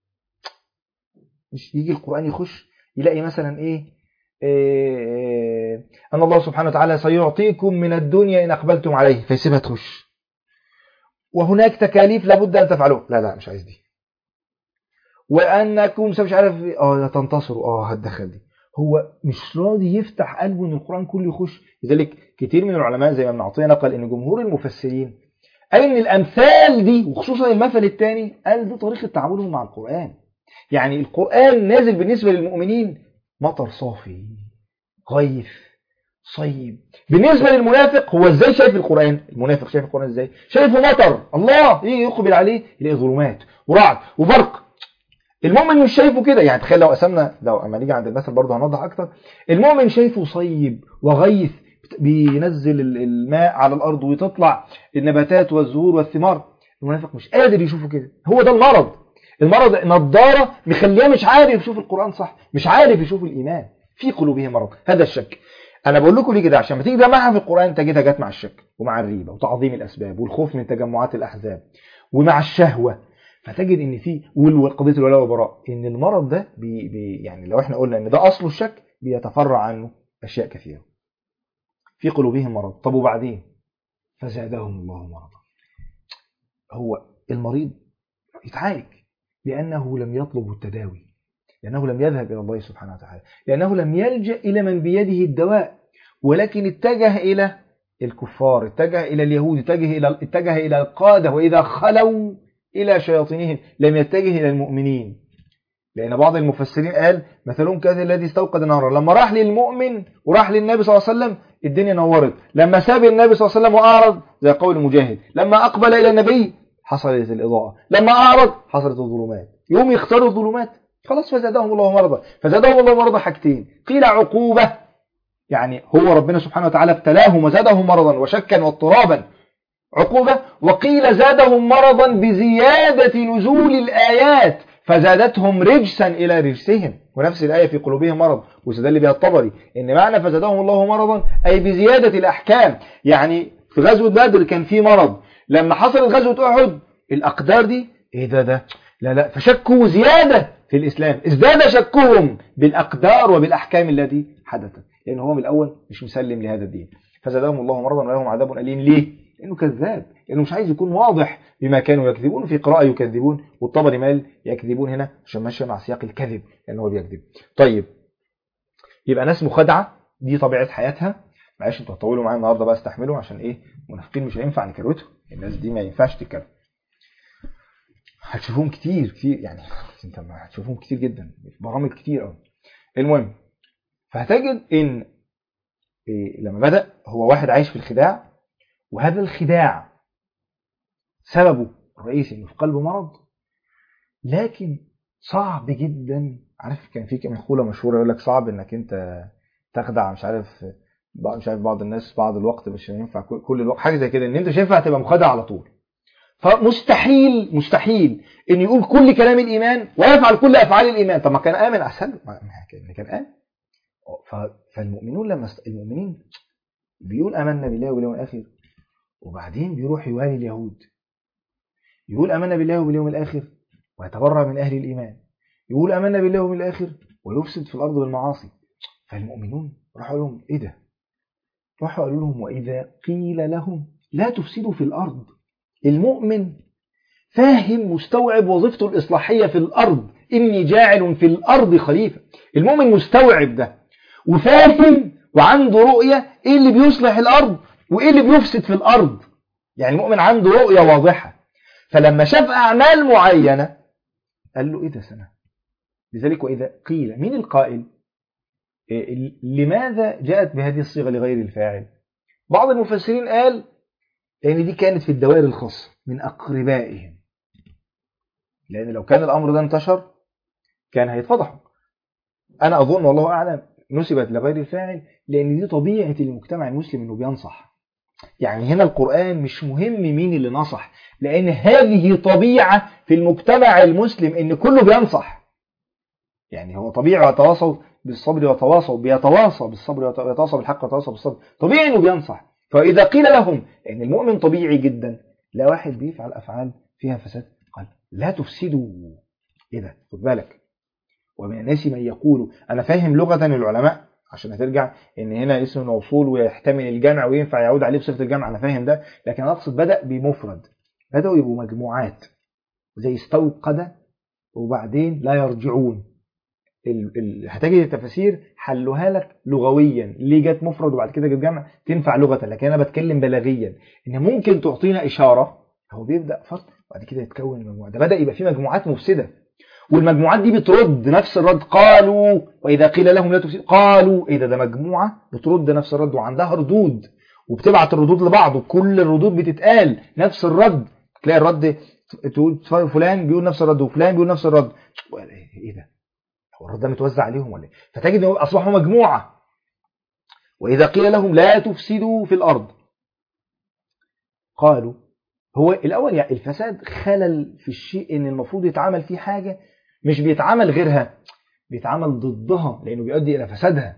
مش يجي القرآن يخش يلاقي مثلا ايه, إيه ان الله سبحانه وتعالى سيعطيكم من الدنيا ان اقبلتم عليه فيسيبها تخش وهناك تكاليف لابد ان تفعلوها لا لا مش عايز دي وانكم مش عارف إيه، اه تنتصروا اه هتدخل دي هو مش راضي يفتح قلبه ان القران كله يخش لذلك كتير من العلماء زي ما ابن عطيه نقل ان جمهور المفسرين قال ان الامثال دي وخصوصا المثل الثاني قال دي طريقه تعاملهم مع القران يعني القران نازل بالنسبه للمؤمنين مطر صافي غيث صيب بالنسبة للمنافق هو ازاي شايف القرآن المنافق شايف القرآن ازاي شايفه مطر الله يجي يقبل عليه يلاقي ظلمات ورعد وبرق المؤمن مش شايفه كده يعني تخيل لو قسمنا لو اما نيجي عند المثل برضه هنوضح اكتر المؤمن شايفه صيب وغيث بينزل الماء على الارض وتطلع النباتات والزهور والثمار المنافق مش قادر يشوفه كده هو ده المرض المرض نضاره مخليه مش عارف يشوف القرآن صح مش عارف يشوف الإيمان في قلوبه مرض هذا الشك انا بقول لكم ليه كده عشان ما تيجي تجمعها في القرآن تجدها جت مع الشك ومع الريبة وتعظيم الأسباب والخوف من تجمعات الأحزاب ومع الشهوة فتجد ان في وقضيه الولاء والبراء ان المرض ده بي بي يعني لو احنا قلنا ان ده اصله الشك بيتفرع عنه اشياء كثيره في قلوبهم مرض طب وبعدين فزادهم الله مرضا هو المريض يتعالج لانه لم يطلب التداوي لانه لم يذهب الى الله سبحانه وتعالى لانه لم يلجا الى من بيده الدواء ولكن اتجه الى الكفار اتجه الى اليهود اتجه الى اتجه الى القاده واذا خلوا إلى شياطينهم لم يتجه إلى المؤمنين لأن بعض المفسرين قال مثلهم كذا الذي استوقد نارا لما راح للمؤمن وراح للنبي صلى الله عليه وسلم الدنيا نورت لما ساب النبي صلى الله عليه وسلم وأعرض زي قول المجاهد لما أقبل إلى النبي حصلت الإضاءة لما أعرض حصلت الظلمات يوم يختاروا الظلمات خلاص فزادهم الله مرضا فزادهم الله مرضا حاجتين قيل عقوبة يعني هو ربنا سبحانه وتعالى ابتلاهم وزادهم مرضا وشكا واضطرابا عقوبة وقيل زادهم مرضا بزيادة نزول الآيات فزادتهم رجسا إلى رجسهم ونفس الآية في قلوبهم مرض واستدل بها الطبري إن معنى فزادهم الله مرضا أي بزيادة الأحكام يعني في غزوة بدر كان في مرض لما حصلت غزوة أحد الأقدار دي إيه ده ده لا لا فشكوا زيادة في الإسلام ازداد شكهم بالأقدار وبالأحكام التي حدثت لأن هو من الأول مش مسلم لهذا الدين فزادهم الله مرضا ولهم عذاب أليم ليه؟ لأنه كذاب لأنه مش عايز يكون واضح بما كانوا يكذبون في قراءة يكذبون والطبري مال يكذبون هنا عشان ماشي مع سياق الكذب لأنه هو بيكذب طيب يبقى ناس مخادعة دي طبيعة حياتها معلش انتوا هتطولوا معايا النهارده بقى استحملوا عشان ايه منافقين مش هينفع نكروتهم الناس دي ما ينفعش تتكلم هتشوفوهم كتير كتير يعني انت ما هتشوفوهم كتير جدا في برامج كتير قوي المهم فهتجد ان إيه لما بدأ هو واحد عايش في الخداع وهذا الخداع سببه الرئيسي انه في قلبه مرض لكن صعب جدا عارف كان في مقوله مشهوره يقول لك صعب انك انت تخدع مش عارف مش عارف بعض الناس بعض الوقت مش هينفع كل الوقت حاجه زي كده ان انت شايفها هتبقى مخادع على طول فمستحيل مستحيل ان يقول كل كلام الايمان ويفعل كل افعال الايمان طب ما كان امن اسهل ما كان امن فالمؤمنون لما المؤمنين بيقول امنا بالله واليوم الاخر وبعدين بيروح يوالي اليهود يقول امنا بالله واليوم الاخر ويتبرأ من اهل الايمان يقول امنا بالله واليوم الاخر ويفسد في الارض بالمعاصي فالمؤمنون راحوا لهم ايه ده راحوا قالوا لهم واذا قيل لهم لا تفسدوا في الارض المؤمن فاهم مستوعب وظيفته الاصلاحيه في الارض اني جاعل في الارض خليفه المؤمن مستوعب ده وفاهم وعنده رؤيه ايه اللي بيصلح الارض وايه اللي بيفسد في الارض يعني المؤمن عنده رؤيه واضحه فلما شاف اعمال معينه قال له ايه ده سنه لذلك واذا قيل مين القائل إيه لماذا جاءت بهذه الصيغه لغير الفاعل بعض المفسرين قال لان دي كانت في الدوائر الخاصه من اقربائهم لان لو كان الامر ده انتشر كان هيتفضحوا انا اظن والله اعلم نسبت لغير الفاعل لان دي طبيعه المجتمع المسلم انه بينصح يعني هنا القرآن مش مهم مين اللي نصح لأن هذه طبيعة في المجتمع المسلم إن كله بينصح يعني هو طبيعي يتواصوا بالصبر وتواصوا بيتواصى بالصبر ويتواصى بالحق ويتواصى بالصبر طبيعي إنه بينصح فإذا قيل لهم إن المؤمن طبيعي جدا لا واحد بيفعل أفعال فيها فساد قال لا تفسدوا إيه ده خد بالك ومن الناس من يقول أنا فاهم لغة العلماء عشان هترجع ان هنا اسم موصول ويحتمل الجمع وينفع يعود عليه بصفه الجمع انا فاهم ده لكن انا اقصد بدا بمفرد بداوا يبقوا مجموعات زي استوقد وبعدين لا يرجعون ال... ال... هتجد التفاسير حلوها لك لغويا ليه جت مفرد وبعد كده جت جمع تنفع لغه لكن انا بتكلم بلاغيا ان ممكن تعطينا اشاره هو بيبدا فرد وبعد كده يتكون مجموعه ده بدا يبقى في مجموعات مفسده والمجموعات دي بترد نفس الرد قالوا واذا قيل لهم لا تفسدوا قالوا ايه ده ده مجموعه بترد نفس الرد وعندها ردود وبتبعت الردود لبعض وكل الردود بتتقال نفس الرد تلاقي الرد تقول فلان بيقول نفس الرد وفلان بيقول نفس الرد ايه ده هو الرد ده متوزع عليهم ولا ايه فتجد انهم اصبحوا مجموعه واذا قيل لهم لا تفسدوا في الارض قالوا هو الاول يعني الفساد خلل في الشيء ان المفروض يتعمل فيه حاجه مش بيتعمل غيرها بيتعمل ضدها لانه بيؤدي الى فسادها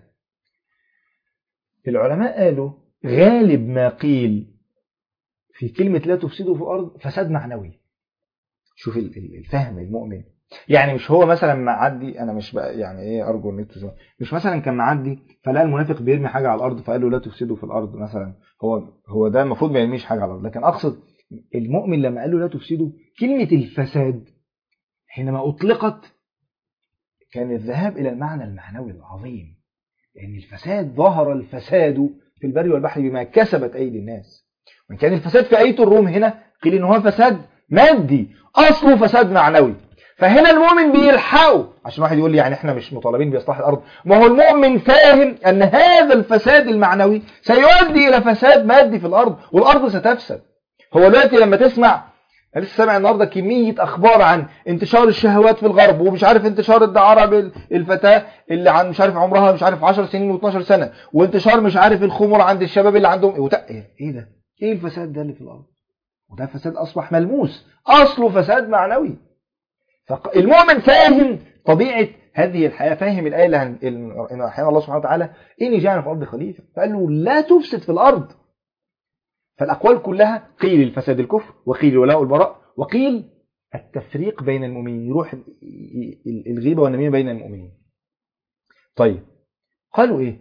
العلماء قالوا غالب ما قيل في كلمة لا تفسدوا في الأرض فساد معنوي شوف الفهم المؤمن يعني مش هو مثلا معدي انا مش بقى يعني ايه ارجو ان انتوا مش مثلا كان معدي فلقى المنافق بيرمي حاجه على الارض فقال له لا تفسدوا في الارض مثلا هو هو ده المفروض ما يرميش حاجه على الارض لكن اقصد المؤمن لما قال له لا تفسدوا كلمه الفساد حينما اطلقت كان الذهاب الى المعنى المعنوي العظيم لان الفساد ظهر الفساد في البر والبحر بما كسبت ايدي الناس وان كان الفساد في ايه الروم هنا قيل ان هو فساد مادي اصله فساد معنوي فهنا المؤمن بيلحقه عشان واحد يقول لي يعني احنا مش مطالبين باصلاح الارض ما هو المؤمن فاهم ان هذا الفساد المعنوي سيؤدي الى فساد مادي في الارض والارض ستفسد هو دلوقتي لما تسمع انا لسه سامع النهارده كميه اخبار عن انتشار الشهوات في الغرب ومش عارف انتشار الدعاره بالفتاه اللي عن مش عارف عمرها مش عارف 10 سنين و12 سنه وانتشار مش عارف الخمر عند الشباب اللي عندهم وت... ايه ده ايه الفساد ده اللي في الارض وده فساد اصبح ملموس اصله فساد معنوي فالمؤمن فاهم طبيعه هذه الحياه فاهم الايه اللي ان احيانا الله سبحانه وتعالى اني جاعل في الارض خليفه فقال له لا تفسد في الارض فالاقوال كلها قيل الفساد الكفر وقيل الولاء والبراء وقيل التفريق بين المؤمنين يروح الغيبه والنميمه بين المؤمنين طيب قالوا ايه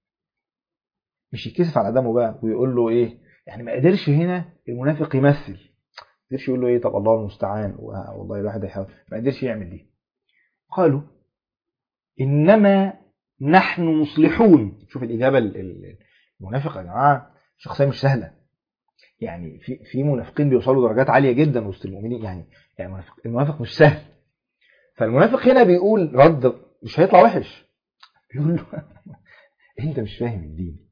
مش يتكسف على دمه بقى ويقول له ايه يعني ما قدرش هنا المنافق يمثل ما قدرش يقول له ايه طب الله المستعان والله الواحد هيحاول ما قدرش يعمل دي قالوا انما نحن مصلحون شوف الاجابه المنافق يا جماعه شخصيه مش سهله يعني في في منافقين بيوصلوا درجات عاليه جدا وسط المؤمنين يعني يعني المنافق, المنافق مش سهل فالمنافق هنا بيقول رد مش هيطلع وحش بيقول له انت مش فاهم الدين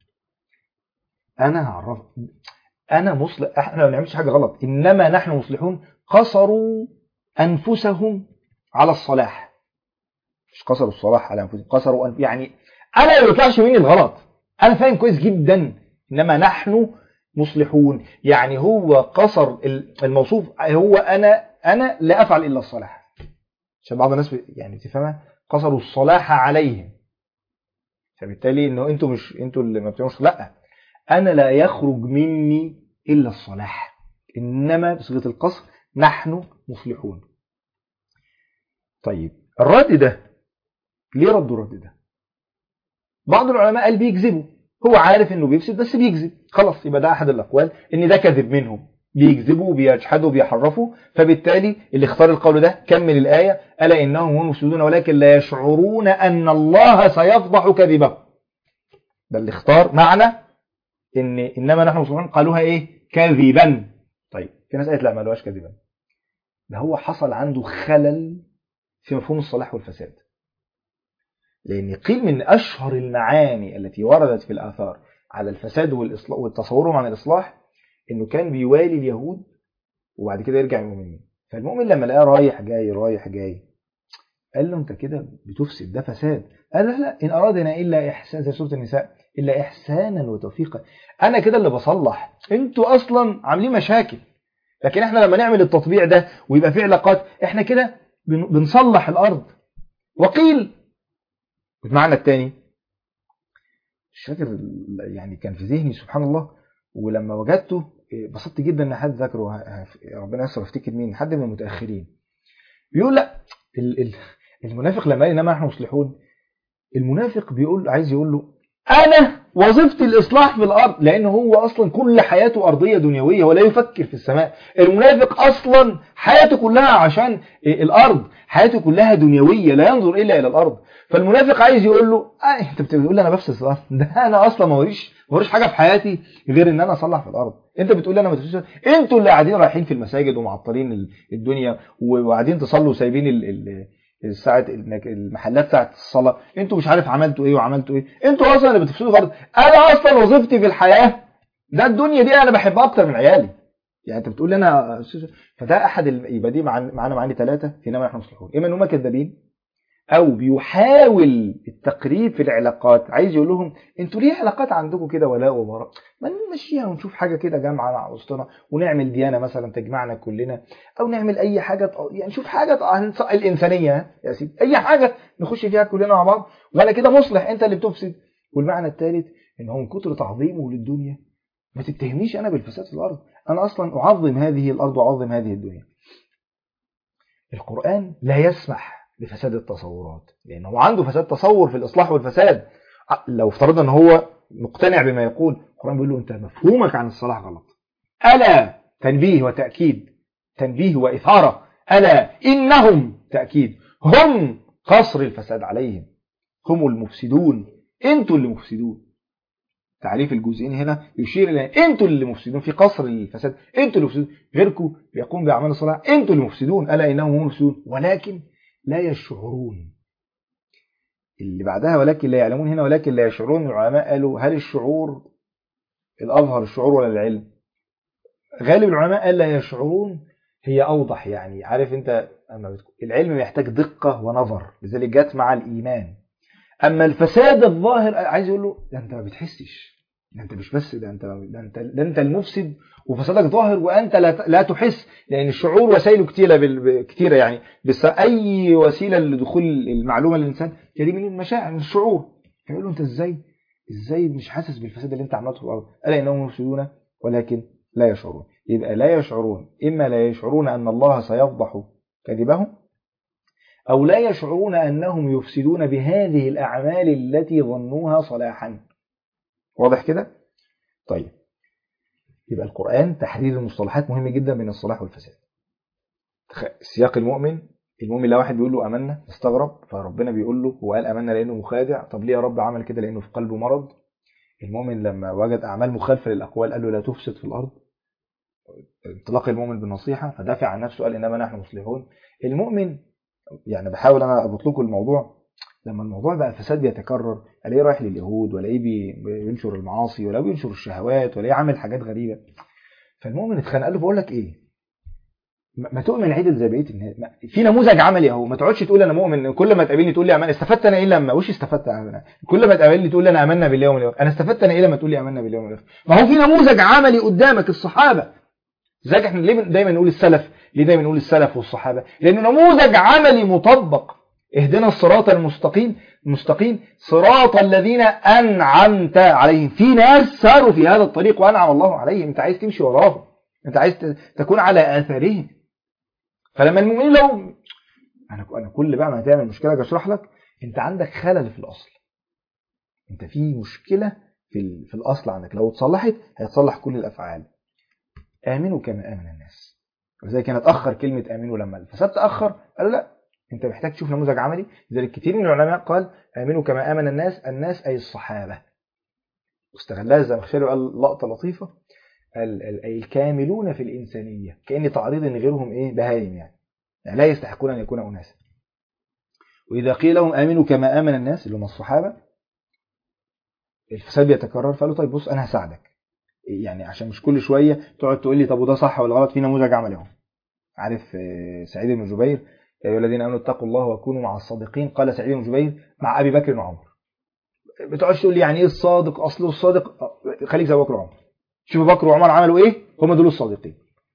انا هعرف انا مصلح احنا ما بنعملش حاجه غلط انما نحن مصلحون قصروا انفسهم على الصلاح مش قصروا الصلاح على انفسهم قصروا أنف... يعني انا ما بيطلعش مني الغلط انا فاهم كويس جدا انما نحن مصلحون يعني هو قصر الموصوف هو انا انا لا افعل الا الصلاح عشان بعض الناس يعني تفهمها قصروا الصلاح عليهم فبالتالي انه انتوا مش انتوا اللي ما بتعملوش لا انا لا يخرج مني الا الصلاح انما بصيغه القصر نحن مصلحون طيب الرد ده ليه ردوا الرد ده بعض العلماء قال بيكذبوا هو عارف انه بيفسد بس بيكذب خلاص يبقى ده احد الاقوال ان ده كذب منهم بيكذبوا بيجحدوا بيحرفوا فبالتالي اللي اختار القول ده كمل الآية ألا إنهم هم المفسدون ولكن لا يشعرون أن الله سيفضح كذبهم ده اللي اختار معنى إن إنما نحن مسلمون قالوها إيه كذبا طيب في ناس قالت لا ما قالوهاش كذبا ده هو حصل عنده خلل في مفهوم الصلاح والفساد لأن قيل من أشهر المعاني التي وردت في الآثار على الفساد والإصلاح والتصورهم عن الإصلاح إنه كان بيوالي اليهود وبعد كده يرجع المؤمنين فالمؤمن لما لقاه رايح جاي رايح جاي قال له أنت كده بتفسد ده فساد قال لا لا إن أرادنا إلا إحسان زي سورة النساء إلا إحسانا وتوفيقا أنا كده اللي بصلح أنتوا أصلا عاملين مشاكل لكن إحنا لما نعمل التطبيع ده ويبقى في علاقات إحنا كده بنصلح الأرض وقيل المعنى الثاني مش فاكر يعني كان في ذهني سبحان الله ولما وجدته بسطت جدا ان حد ذاكره ربنا يسر افتكر مين حد من المتاخرين بيقول لا المنافق لما قال انما نحن مصلحون المنافق بيقول عايز يقول له انا وظيفتي الاصلاح في الارض لان هو اصلا كل حياته ارضيه دنيويه ولا يفكر في السماء المنافق اصلا حياته كلها عشان الارض حياته كلها دنيويه لا ينظر الا الى الارض فالمنافق عايز يقول له آه انت بتقول لي انا بفسد في الارض ده انا اصلا ما وريش ما وريش حاجه في حياتي غير ان انا اصلح في الارض انت بتقول لي انا ما تفسدش انتوا اللي قاعدين رايحين في المساجد ومعطلين الدنيا وقاعدين تصلوا وسايبين ال ال ساعة المحلات ساعة الصلاة انتوا مش عارف عملتوا ايه وعملتوا ايه انتوا اصلا اللي بتفسدوا الارض انا اصلا وظيفتي في الحياة ده الدنيا دي انا بحبها اكتر من عيالي يعني انت بتقول لي انا فده احد ال... يبقى دي معانا معانا معاني ثلاثه فينما نحن مصلحون اما ان هم كذابين او بيحاول التقريب في العلاقات عايز يقول لهم انتوا ليه علاقات عندكم كده ولاء وبراء ما نمشيها ونشوف حاجه كده جامعه مع وسطنا ونعمل ديانه مثلا تجمعنا كلنا او نعمل اي حاجه يعني نشوف حاجه الانسانيه يا سيدي اي حاجه نخش فيها كلنا مع بعض وانا كده مصلح انت اللي بتفسد والمعنى الثالث ان هو من كتر تعظيمه للدنيا ما تتهمنيش انا بالفساد في الارض انا اصلا اعظم هذه الارض واعظم هذه الدنيا القران لا يسمح بفساد التصورات لان هو عنده فساد تصور في الاصلاح والفساد لو افترضنا ان هو مقتنع بما يقول القران بيقول له انت مفهومك عن الصلاح غلط الا تنبيه وتاكيد تنبيه واثاره الا انهم تاكيد هم قصر الفساد عليهم هم المفسدون انتوا اللي مفسدون تعريف الجزئين هنا يشير الى انتوا اللي مفسدون في قصر الفساد انتوا اللي مفسدون غيركم بيقوم باعمال الصلاح انتوا اللي مفسدون الا انهم هم المفسدون ولكن لا يشعرون اللي بعدها ولكن لا يعلمون هنا ولكن لا يشعرون العلماء قالوا هل الشعور الأظهر الشعور ولا العلم غالب العلماء قال لا يشعرون هي أوضح يعني عارف أنت أما العلم محتاج دقة ونظر لذلك جت مع الإيمان أما الفساد الظاهر عايز يقول له ده أنت ما بتحسش ده أنت مش بس ده أنت ده أنت, ده أنت المفسد وفسادك ظاهر وأنت لا, لا تحس لأن الشعور وسائله كتيرة كتيرة يعني بس أي وسيلة لدخول المعلومة للإنسان هي دي من المشاعر من الشعور فيقول له أنت إزاي إزاي مش حاسس بالفساد اللي أنت عملته في الأرض ألا إنهم مفسدون ولكن لا يشعرون يبقى لا يشعرون إما لا يشعرون أن الله سيفضح كذبهم أو لا يشعرون أنهم يفسدون بهذه الأعمال التي ظنوها صلاحا واضح كده؟ طيب يبقى القرآن تحرير المصطلحات مهم جدا من الصلاح والفساد سياق المؤمن المؤمن لو واحد بيقول له امنا استغرب فربنا بيقول له هو قال امنا لانه مخادع طب ليه يا رب عمل كده لانه في قلبه مرض المؤمن لما وجد اعمال مخالفه للاقوال قال له لا تفسد في الارض انطلاق المؤمن بالنصيحه فدافع عن نفسه قال انما نحن مصلحون المؤمن يعني بحاول انا اربط لكم الموضوع لما الموضوع بقى الفساد بيتكرر الاقيه رايح لليهود والاقيه بينشر المعاصي ولا بينشر الشهوات ولا عامل حاجات غريبه فالمؤمن اتخانق قال له بقول لك ايه ما تؤمن عدل زي بقيه الناس في نموذج عملي اهو ما تقعدش تقول انا مؤمن كل ما تقابلني تقول لي امان استفدت انا ايه لما وش استفدت انا كل ما تقابلني تقول لي انا امنا باليوم الاخر انا استفدت انا ايه لما تقول لي امنا باليوم الاخر ما هو في نموذج عملي قدامك الصحابه ذاك احنا ليه دايما نقول السلف ليه دايما نقول السلف والصحابه لانه نموذج عملي مطبق اهدنا الصراط المستقيم المستقيم صراط الذين انعمت عليهم في ناس ساروا في هذا الطريق وانعم الله عليهم انت عايز تمشي وراهم انت عايز تكون على اثارهم فلما المؤمنين لو انا انا كل بقى ما هتعمل مشكله اشرح لك انت عندك خلل في الاصل انت في مشكله في في الاصل عندك لو اتصلحت هيتصلح كل الافعال امنوا كما امن الناس وزي كانت اخر كلمه امنوا لما الفساد تاخر قالوا لا انت محتاج تشوف نموذج عملي لذلك كتير من العلماء قال امنوا كما امن الناس الناس اي الصحابه واستغلها الزمخشري وقال لقطه لطيفه أي الكاملون في الإنسانية كأن تعريض إن غيرهم إيه بهايم يعني. يعني لا يستحقون أن يكونوا أناسا وإذا قيل لهم آمنوا كما آمن الناس اللي هم الصحابة الفساد بيتكرر فقالوا طيب بص أنا هساعدك يعني عشان مش كل شوية تقعد تقول لي طب وده صح ولا غلط في نموذج عملي اهو عارف سعيد بن جبير يا أيها الذين آمنوا اتقوا الله وكونوا مع الصادقين قال سعيد بن جبير مع أبي بكر وعمر بتقعدش تقول لي يعني إيه الصادق أصله الصادق خليك زي بكر وعمر شوف بكر وعمر عملوا ايه هم دول الصادقين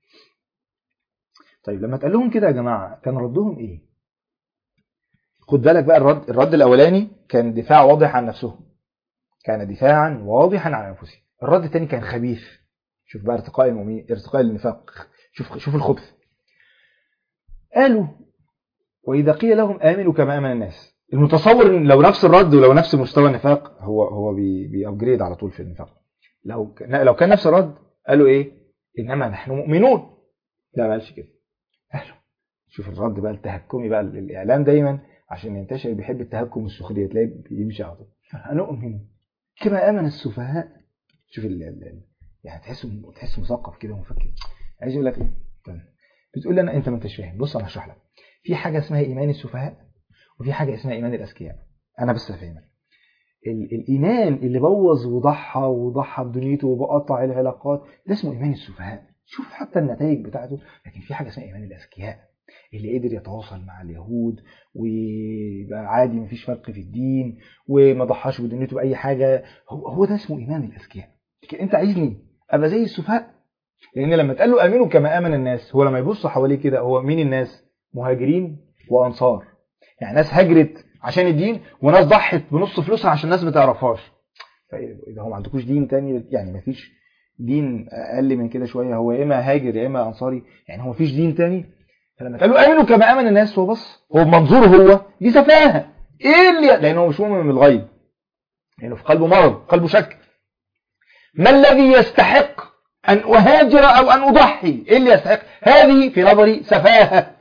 طيب لما تقال لهم كده يا جماعه كان ردهم ايه خد بالك بقى الرد الرد الاولاني كان دفاع واضح عن نفسهم كان دفاعا واضحا عن انفسهم الرد الثاني كان خبيث شوف بقى ارتقاء المؤمنين ارتقاء النفاق شوف شوف الخبث قالوا واذا قيل لهم امنوا كما امن الناس المتصور ان لو نفس الرد ولو نفس مستوى النفاق هو هو بيابجريد على طول في النفاق لو لو كان نفس الرد قالوا ايه انما نحن مؤمنون لا ما قالش كده قالوا شوف الرد بقى التهكمي بقى الاعلام دايما عشان ينتشر بيحب التهكم والسخريه تلاقيه بيمشي على طول هنؤمن كما امن السفهاء شوف ال ال يعني تحس تحس مثقف كده ومفكر عايز يقول لك ايه بتقول لي انا انت ما انتش فاهم بص انا هشرح لك في حاجه اسمها ايمان السفهاء وفي حاجة اسمها إيمان الأذكياء أنا بس أفهمك ال- الإيمان اللي بوظ وضحى وضحى بدنيته وبقطع العلاقات ده اسمه إيمان السفهاء شوف حتى النتائج بتاعته لكن في حاجة اسمها إيمان الأذكياء اللي قدر يتواصل مع اليهود ويبقى عادي مفيش فرق في الدين وما ضحاش بدنيته بأي حاجة هو, هو ده اسمه إيمان الأذكياء لكن أنت عايزني أبقى زي السفهاء لأن لما تقال له آمنوا كما آمن الناس هو لما يبص حواليه كده هو مين الناس مهاجرين وأنصار يعني ناس هاجرت عشان الدين وناس ضحت بنص فلوسها عشان الناس ما تعرفهاش فإذا هو ما عندكوش دين تاني يعني ما فيش دين أقل من كده شوية هو يا إما هاجر يا إما أنصاري يعني هو ما فيش دين تاني فلما قالوا آمنوا كما آمن الناس هو بص هو بمنظوره هو دي سفاهة إيه اللي لأنه هو مش مؤمن بالغيب لأنه في قلبه مرض قلبه شك ما الذي يستحق أن أهاجر أو أن أضحي إيه اللي يستحق هذه في نظري سفاهة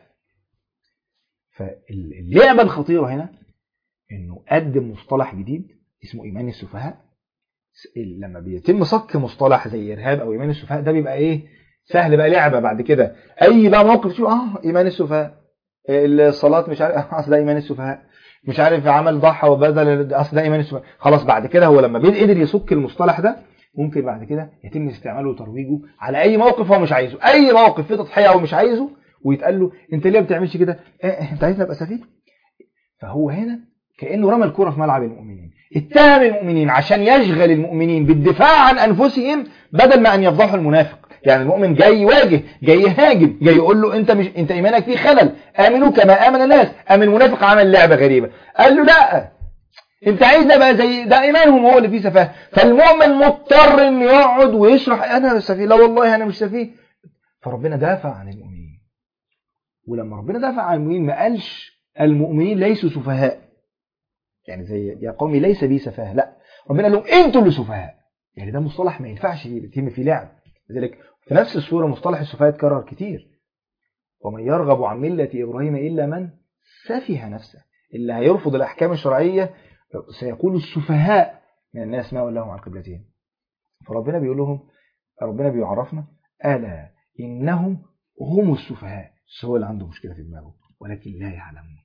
فاللعبة الخطيرة هنا انه قدم مصطلح جديد اسمه ايمان السفهاء لما بيتم صك مصطلح زي ارهاب او ايمان السفهاء ده بيبقى ايه سهل بقى لعبه بعد كده اي بقى موقف تشوف اه ايمان السفهاء الصلاه مش عارف اصل ده ايمان السفهاء مش عارف عمل ضحى وبذل اصل ده ايمان السفهاء خلاص بعد كده هو لما قدر يصك المصطلح ده ممكن بعد كده يتم استعماله وترويجه على اي موقف هو مش عايزه اي موقف فيه تضحيه هو مش عايزه ويتقال له انت ليه ما بتعملش كده إيه انت عايزني ابقى سفيه فهو هنا كانه رمى الكره في ملعب المؤمنين اتهم المؤمنين عشان يشغل المؤمنين بالدفاع عن انفسهم بدل ما ان يفضحوا المنافق يعني المؤمن جاي يواجه جاي يهاجم جاي يقول له انت مش انت ايمانك فيه خلل امنوا كما امن الناس ام المنافق عمل لعبه غريبه قال له لا انت عايزنا بقى زي ده ايمانهم هو اللي فيه سفاه فالمؤمن مضطر انه يقعد ويشرح انا سفيه لا والله انا مش سفيه فربنا دافع عن المؤمنين ولما ربنا دافع عن المؤمنين ما قالش المؤمنين ليسوا سفهاء يعني زي يا قومي ليس بي سفاهه لا ربنا قال لهم انتوا اللي سفهاء يعني ده مصطلح ما ينفعش يتم فيه لعب لذلك في نفس السوره مصطلح السفهاء اتكرر كتير ومن يرغب عن مله ابراهيم الا من سفه نفسه اللي هيرفض الاحكام الشرعيه سيقول السفهاء من الناس ما ولاهم عن قبلتهم فربنا بيقول لهم ربنا بيعرفنا الا انهم هم السفهاء بس هو اللي عنده مشكله في دماغه ولكن لا يعلمون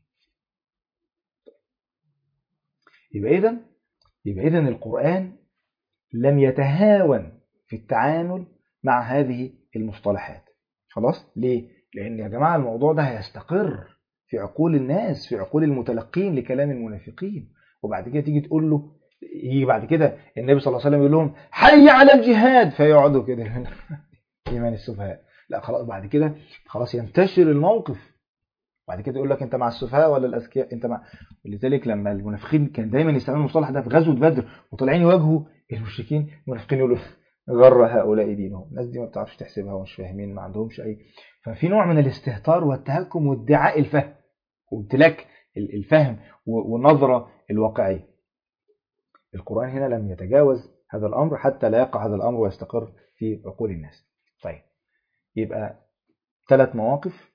يبقى إذا يبقى إذا القرآن لم يتهاون في التعامل مع هذه المصطلحات خلاص ليه لأن يا جماعة الموضوع ده هيستقر في عقول الناس في عقول المتلقين لكلام المنافقين وبعد كده تيجي تقول له يجي بعد كده النبي صلى الله عليه وسلم يقول لهم حي على الجهاد فيقعدوا كده ايمان السفهاء لا خلاص بعد كده خلاص ينتشر الموقف بعد كده يقول لك انت مع السفهاء ولا الاذكياء انت مع ولذلك لما المنافقين كان دايما يستعملوا المصطلح ده في غزوه بدر وطالعين يواجهوا المشركين المنافقين يقولوا غر هؤلاء دينهم الناس دي ما بتعرفش تحسبها ومش فاهمين ما عندهمش اي ففي نوع من الاستهتار والتهكم وادعاء الفهم وامتلاك الفهم والنظره الواقعيه القران هنا لم يتجاوز هذا الامر حتى لا يقع هذا الامر ويستقر في عقول الناس طيب يبقى ثلاث مواقف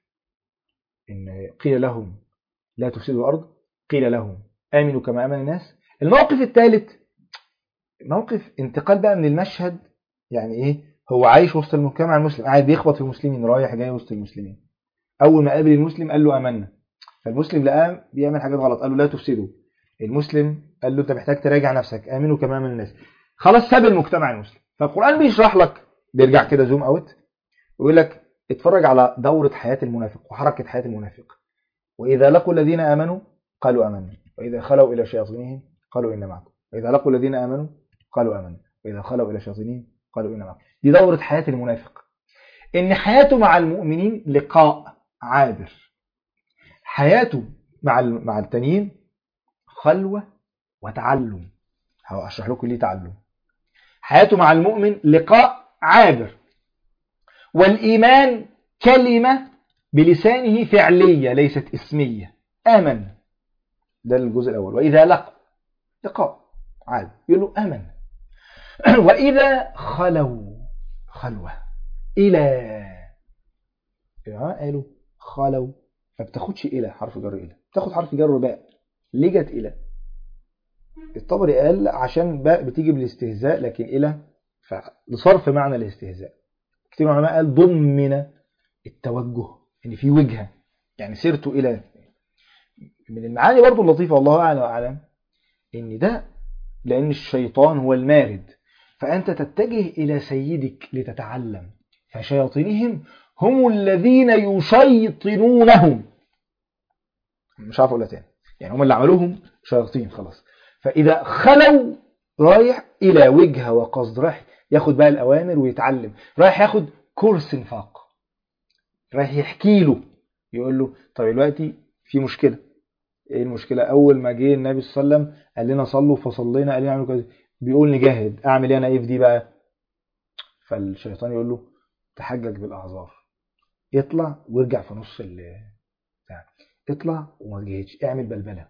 إن قيل لهم لا تفسدوا الأرض قيل لهم آمنوا كما آمن الناس الموقف الثالث موقف انتقال بقى من المشهد يعني إيه هو عايش وسط المجتمع المسلم قاعد بيخبط في المسلمين رايح جاي وسط المسلمين أول ما قابل المسلم قال له آمنا فالمسلم لقاه بيعمل حاجات غلط قال له لا تفسدوا المسلم قال له أنت محتاج تراجع نفسك آمنوا كما آمن الناس خلاص ساب المجتمع المسلم فالقرآن بيشرح لك بيرجع كده زوم أوت ويقول لك اتفرج على دورة حياة المنافق وحركة حياة المنافق وإذا لقوا الذين آمنوا قالوا آمنا وإذا خلوا إلى شياطينهم قالوا إن معكم وإذا لقوا الذين آمنوا قالوا آمنا وإذا خلوا إلى شياطينهم قالوا إن معكم دي دورة حياة المنافق إن حياته مع المؤمنين لقاء عابر حياته مع مع التانيين خلوة وتعلم هشرح لكم ليه تعلم حياته مع المؤمن لقاء عابر والإيمان كلمة بلسانه فعلية ليست اسمية آمن ده الجزء الأول وإذا لقوا لقاء عاد يقول له آمن وإذا خلوا خلوة إلى قالوا خلوا ما بتاخدش إلى حرف جر إلى بتاخد حرف جر باء ليه جت إلى الطبري قال عشان باء بتيجي بالاستهزاء لكن إلى لصرف معنى الاستهزاء كتير من العلماء قال ضمن التوجه ان في وجهه يعني سرت الى من المعاني برضو اللطيفة والله أعلم وأعلم إن ده لأن الشيطان هو المارد فأنت تتجه إلى سيدك لتتعلم فشياطينهم هم الذين يشيطنونهم مش عارف أقولها تاني يعني هم اللي عملوهم شياطين خلاص فإذا خلوا رايح إلى وجهة وقصد رايح ياخد بقى الأوامر ويتعلم رايح ياخد كورس انفاق رايح يحكي له يقول له طب دلوقتي في مشكلة ايه المشكلة اول ما جه النبي صلى الله عليه وسلم قال لنا صلوا فصلينا قال لنا اعملوا كذا بيقول نجاهد اعمل ايه انا ايه في دي بقى فالشيطان يقول له تحجج بالاعذار اطلع وارجع في نص ال بتاع. اطلع وما تجهدش اعمل بلبله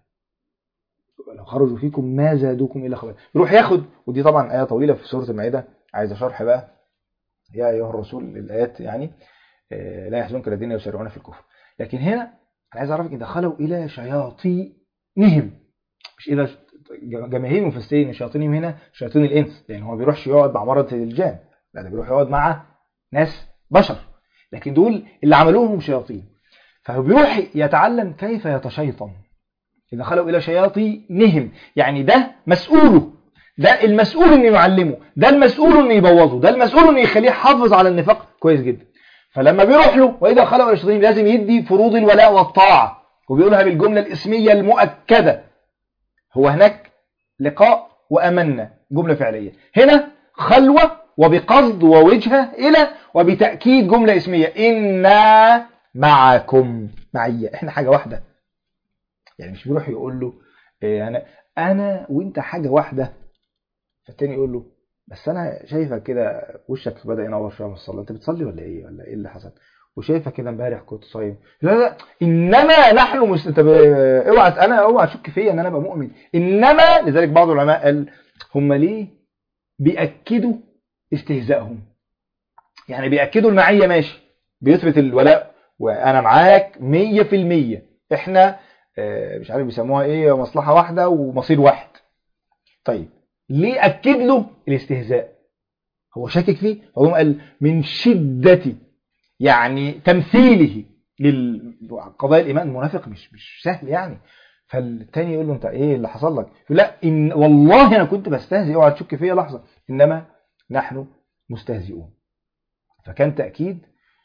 لو خرجوا فيكم ما زادوكم الا خبالا يروح ياخد ودي طبعا ايه طويله في سوره المائده عايزه شرح بقى يا ايها الرسول الايات يعني آه، لا يحزنك الذين يسارعون في الكفر لكن هنا انا عايز اعرفك ان دخلوا الى شياطينهم مش الى ش- جماهير المفسرين الشياطينهم هنا شياطين الانس يعني هو بيروحش يقعد مع مرض الجان لا ده بيروح يقعد مع ناس بشر لكن دول اللي عملوهم شياطين فهو بيروح يتعلم كيف يتشيطن إذا خلوا إلى شياطينهم يعني ده مسؤوله ده المسؤول انه يعلمه ده المسؤول انه يبوظه ده المسؤول انه يخليه يحافظ على النفاق كويس جدا فلما بيروح له واذا خلوا الى شياطين لازم يدي فروض الولاء والطاعه وبيقولها بالجمله الاسميه المؤكده هو هناك لقاء وامنا جمله فعليه هنا خلوه وبقصد ووجهه الى وبتاكيد جمله اسميه انا معكم معيه احنا حاجه واحده يعني مش بيروح يقول له إيه انا انا وانت حاجه واحده فالتاني يقول له بس انا شايفك كده وشك بدا ينور شويه من الصلاه انت بتصلي ولا ايه ولا ايه اللي حصل وشايفك كده امبارح كنت صايم لا لا انما نحن مست... طب اوعى انا اوعى تشك فيا ان انا ابقى مؤمن انما لذلك بعض العلماء قال هم ليه بياكدوا استهزائهم يعني بياكدوا المعيه ماشي بيثبت الولاء وانا معاك 100% احنا آه، مش عارف بيسموها ايه مصلحه واحده ومصير واحد طيب ليه اكد له الاستهزاء هو شاكك فيه هو قال من شدة يعني تمثيله للقضايا الإيمان المنافق مش مش سهل يعني فالتاني يقول له انت ايه اللي حصل لك يقول لا إن والله انا كنت بستهزئ اوعى تشك فيا لحظة انما نحن مستهزئون فكان تأكيد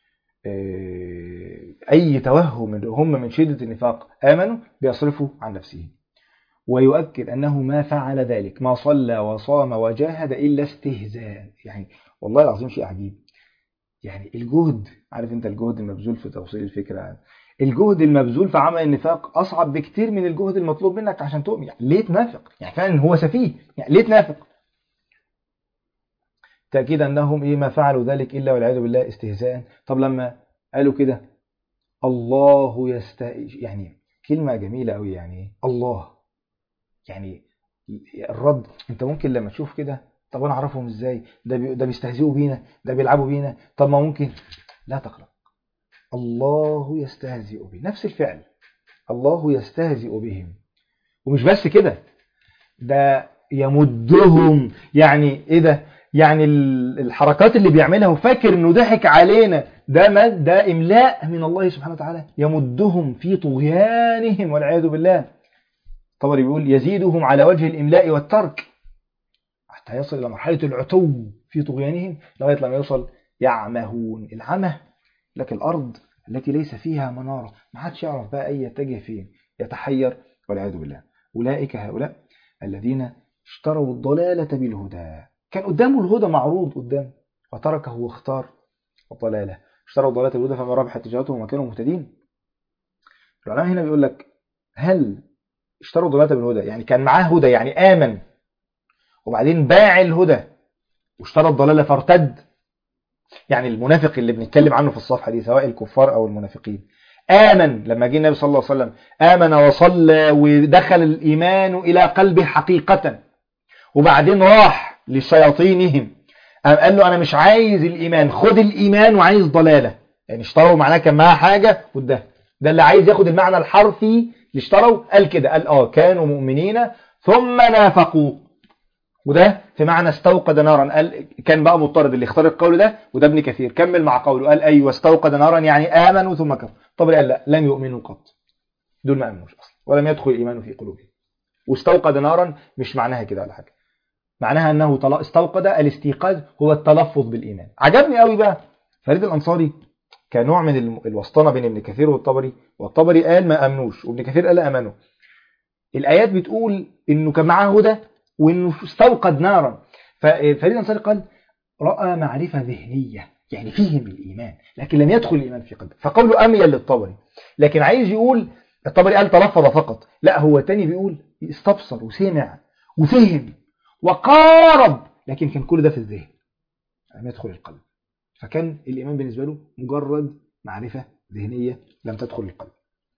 آه، اي توهم ان هم من شدة النفاق امنوا بيصرفوا عن نفسهم ويؤكد أنه ما فعل ذلك ما صلى وصام وجاهد إلا استهزاء يعني والله العظيم شيء عجيب يعني الجهد عارف انت الجهد المبذول في توصيل الفكرة الجهد المبذول في عمل النفاق أصعب بكتير من الجهد المطلوب منك عشان تؤمن يعني ليه تنافق يعني فعلا هو سفيه يعني ليه تنافق تأكيد أنهم إيه ما فعلوا ذلك إلا والعياذ بالله استهزاء طب لما قالوا كده الله يست يعني كلمة جميلة أوي يعني الله يعني الرد انت ممكن لما تشوف كده طب انا اعرفهم ازاي ده بي... ده بيستهزئوا بينا ده بيلعبوا بينا طب ما ممكن لا تقلق الله يستهزئ بهم نفس الفعل الله يستهزئ بهم ومش بس كده ده يمدهم يعني ايه ده يعني ال- الحركات اللي بيعملها وفاكر انه ضحك علينا ده مد ده املاء من الله سبحانه وتعالى يمدهم في طغيانهم والعياذ بالله طبري بيقول يزيدهم على وجه الإملاء والترك حتى يصل إلى مرحلة العتو في طغيانهم لغاية لما يوصل يعمهون العمى لك الأرض التي ليس فيها منارة ما حدش يعرف بقى أي يتجه فين يتحير والعياذ بالله أولئك هؤلاء الذين اشتروا الضلالة بالهدى كان قدامه الهدى معروض قدامه وتركه واختار الضلالة اشتروا الضلالة بالهدى فما ربحت تجارتهم وما كانوا مهتدين العلماء هنا بيقول لك هل اشتروا ضلالة بالهدى يعني كان معاه هدى يعني آمن وبعدين باع الهدى واشترى الضلالة فارتد يعني المنافق اللي بنتكلم عنه في الصفحة دي سواء الكفار أو المنافقين آمن لما جه النبي صلى الله عليه وسلم آمن وصلى ودخل الإيمان إلى قلبه حقيقة وبعدين راح لشياطينهم قام قال له أنا مش عايز الإيمان خد الإيمان وعايز ضلالة يعني اشتروا معناه كان معاه حاجة وده ده اللي عايز ياخد المعنى الحرفي اللي اشتروا قال كده قال اه كانوا مؤمنين ثم نافقوا وده في معنى استوقد نارا قال كان بقى مضطرد اللي اختار القول ده وده ابن كثير كمل مع قوله قال ايوه استوقد نارا يعني امنوا ثم كفروا طب قال لا لم يؤمنوا قط دول ما امنوش اصلا ولم يدخل الايمان في قلوبهم واستوقد نارا مش معناها كده ولا حاجه معناها انه طل- استوقد الاستيقاظ هو التلفظ بالايمان عجبني قوي بقى فريد الانصاري كنوع من الم- الوسطنه بين ابن كثير والطبري والطبري قال ما امنوش وابن كثير قال امنوا الايات بتقول انه كان معاه هدى وانه استوقد نارا ففريد الانصاري قال راى معرفه ذهنيه يعني فهم الايمان لكن لم يدخل الايمان في قلبه فقوله اميل للطبري لكن عايز يقول الطبري قال تلفظ فقط لا هو تاني بيقول استبصر وسمع وفهم وقارب لكن كان كل ده في الذهن لم يدخل القلب فكان الإيمان بالنسبة له مجرد معرفة ذهنية لم تدخل القلب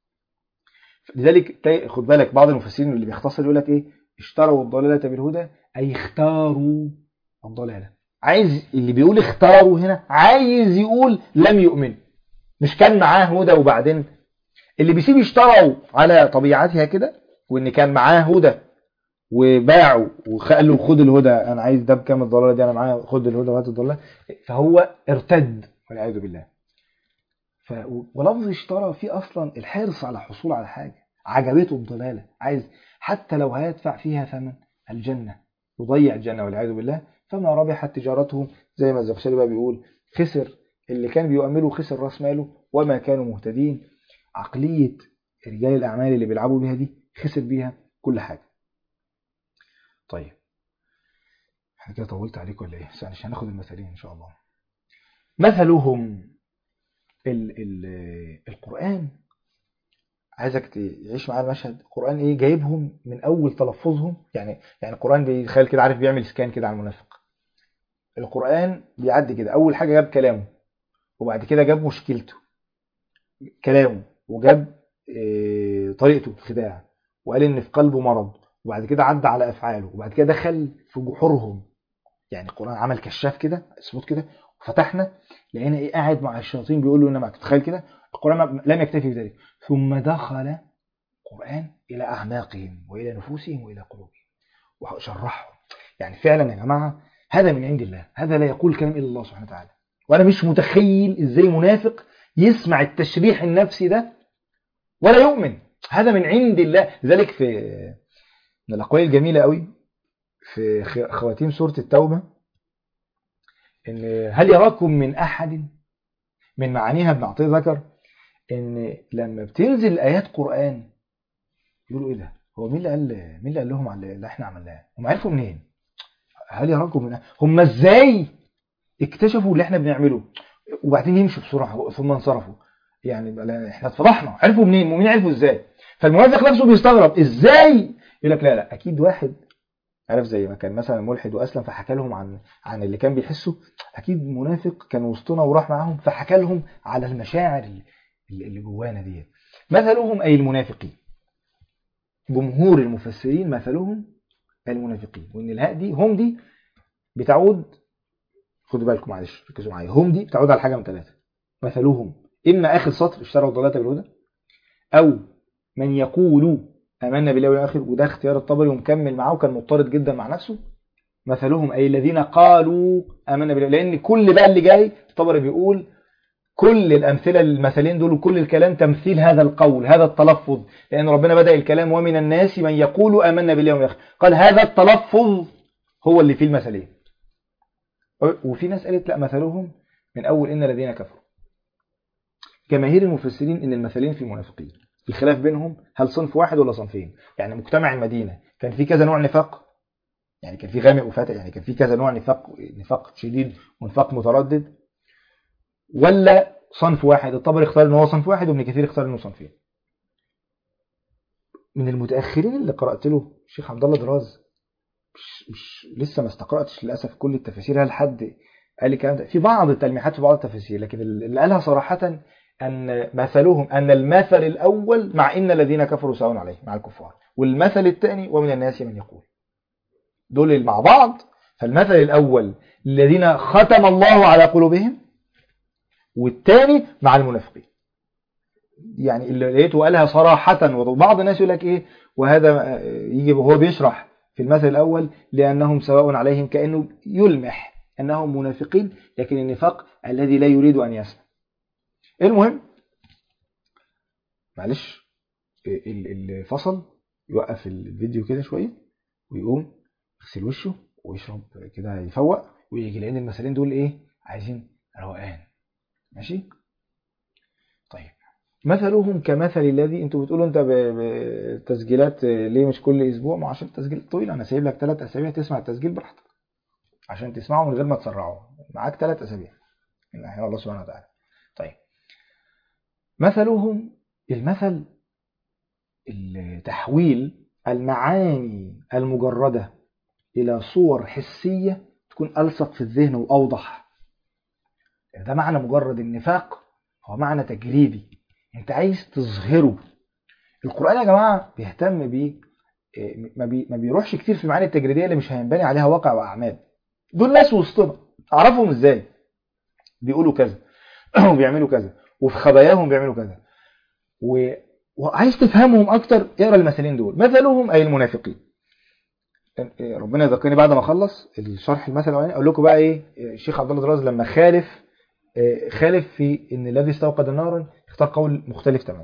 لذلك تا- خد بالك بعض المفسرين اللي بيختصر يقول لك ايه اشتروا الضلالة بالهدى أي اختاروا الضلالة عايز اللي بيقول اختاروا هنا عايز يقول لم يؤمن مش كان معاه هدى وبعدين اللي بيسيب يشتروا على طبيعتها كده وان كان معاه هدى وباعوا وقال له خد الهدى انا عايز ده بكام الضلاله دي انا معايا خد الهدى وهات الضلاله فهو ارتد والعياذ بالله ف... ولفظ اشترى فيه اصلا الحرص على الحصول على حاجه عجبته الضلاله عايز حتى لو هيدفع فيها ثمن الجنه يضيع الجنه والعياذ بالله فما ربحت تجارته زي ما الزخشري بقى بيقول خسر اللي كان بيؤمله خسر راس ماله وما كانوا مهتدين عقليه رجال الاعمال اللي بيلعبوا بيها دي خسر بيها كل حاجه طيب احنا كده طولت عليك ولا ايه بس مش هناخد المثالين ان شاء الله مثلهم ال ال القرآن عايزك تعيش معايا المشهد القرآن ايه جايبهم من اول تلفظهم يعني يعني القرآن بيتخيل كده عارف بيعمل سكان كده على المنافق القرآن بيعدي كده اول حاجة جاب كلامه وبعد كده جاب مشكلته كلامه وجاب إيه طريقته الخداع وقال ان في قلبه مرض وبعد كده عدى على افعاله وبعد كده دخل في جحورهم يعني القران عمل كشاف كده اسمه كده وفتحنا لقينا ايه قاعد مع الشياطين بيقول له انما تتخيل كده القران لم يكتفي بذلك ثم دخل القران الى اعماقهم والى نفوسهم والى قلوبهم وشرحهم يعني فعلا يا جماعه هذا من عند الله هذا لا يقول كلام الا الله سبحانه وتعالى وانا مش متخيل ازاي منافق يسمع التشريح النفسي ده ولا يؤمن هذا من عند الله لذلك في من الأقوال الجميلة قوي في خواتيم سورة التوبة إن هل يراكم من أحد من معانيها ابن عطية ذكر إن لما بتنزل آيات قرآن يقولوا إيه ده هو مين اللي قال مين اللي قال لهم على اللي إحنا عملناه هم عرفوا منين هل يراكم من أحد هم إزاي اكتشفوا اللي إحنا بنعمله وبعدين يمشوا بسرعة ثم انصرفوا يعني احنا اتفضحنا عرفوا منين ومين عرفوا ازاي فالمنافق نفسه بيستغرب ازاي يقول لك لا لا اكيد واحد عارف زي ما كان مثلا ملحد واسلم فحكى لهم عن عن اللي كان بيحسه اكيد منافق كان وسطنا وراح معاهم فحكى لهم على المشاعر اللي, اللي جوانا دي مثلهم اي المنافقين جمهور المفسرين مثلهم المنافقين وان الهاء دي هم دي بتعود خدوا بالكم معلش ركزوا معايا هم دي بتعود على حاجه من ثلاثه مثلهم اما اخر سطر اشتروا الضلاله بالهدى او من يقول آمنا بالله واليوم الآخر وده اختيار الطبري ومكمل معاه وكان مضطرد جدا مع نفسه مثلهم أي الذين قالوا آمنا بالله لأن كل بقى اللي جاي الطبري بيقول كل الأمثلة المثلين دول وكل الكلام تمثيل هذا القول هذا التلفظ لأن ربنا بدأ الكلام ومن الناس من يقول آمنا بالله واليوم الآخر قال هذا التلفظ هو اللي فيه المثلين وفي ناس قالت لا مثلهم من أول إن الذين كفروا جماهير المفسرين إن المثلين في المنافقين الخلاف بينهم هل صنف واحد ولا صنفين يعني مجتمع المدينة كان في كذا نوع نفاق يعني كان في غامق وفاتح يعني كان في كذا نوع نفاق نفاق شديد ونفاق متردد ولا صنف واحد الطبري اختار ان هو صنف واحد وابن كثير اختار انه صنفين من المتاخرين اللي قرات له الشيخ عبد الله دراز مش, مش لسه ما استقراتش للاسف كل التفاسير هل حد قال الكلام ده في بعض التلميحات في بعض التفاسير لكن اللي قالها صراحه أن مثلهم أن المثل الأول مع إن الذين كفروا سواء عليه مع الكفار والمثل الثاني ومن الناس من يقول دول مع بعض فالمثل الأول الذين ختم الله على قلوبهم والثاني مع المنافقين يعني اللي لقيته قالها صراحة وبعض الناس يقول لك إيه وهذا يجي وهو بيشرح في المثل الأول لأنهم سواء عليهم كأنه يلمح أنهم منافقين لكن النفاق الذي لا يريد أن يسمع المهم معلش اللي فصل يوقف الفيديو كده شويه ويقوم يغسل وشه ويشرب كده يفوق ويجي لان المثالين دول ايه عايزين روقان ماشي طيب مثلهم كمثل الذي انتوا بتقولوا انت بتسجيلات ليه مش كل اسبوع ما عشان التسجيل طويل انا سايب لك ثلاث اسابيع تسمع التسجيل براحتك عشان تسمعه من غير ما تسرعه معاك ثلاث اسابيع من ناحيه الله سبحانه وتعالى طيب مثلهم المثل تحويل المعاني المجردة إلى صور حسية تكون ألصق في الذهن وأوضح ده معنى مجرد النفاق هو معنى تجريدي انت عايز تظهره القرآن يا جماعة بيهتم بيه ما, بي ما بيروحش كتير في المعاني التجريدية اللي مش هينبني عليها واقع وأعمال دول ناس وسطنا أعرفهم إزاي بيقولوا كذا وبيعملوا كذا وفي خباياهم بيعملوا كذا و... وعايز تفهمهم أكتر اقرا المثلين دول مثلهم أي المنافقين ربنا يذكرني بعد ما اخلص الشرح المثل الاولاني اقول لكم بقى ايه الشيخ عبد الله دراز لما خالف خالف في ان الذي استوقد نارا اختار قول مختلف تماما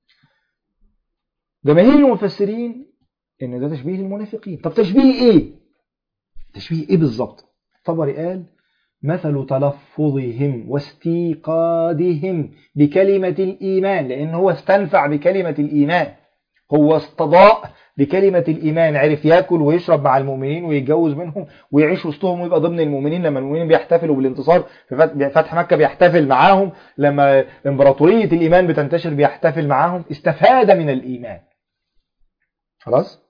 جماهير المفسرين ان ده تشبيه للمنافقين طب تشبيه ايه تشبيه ايه بالظبط طبري قال مثل تلفظهم واستيقادهم بكلمة الإيمان لأن هو استنفع بكلمة الإيمان هو استضاء بكلمة الإيمان عرف يأكل ويشرب مع المؤمنين ويتجوز منهم ويعيش وسطهم ويبقى ضمن المؤمنين لما المؤمنين بيحتفلوا بالانتصار في فتح مكة بيحتفل معاهم لما إمبراطورية الإيمان بتنتشر بيحتفل معاهم استفاد من الإيمان خلاص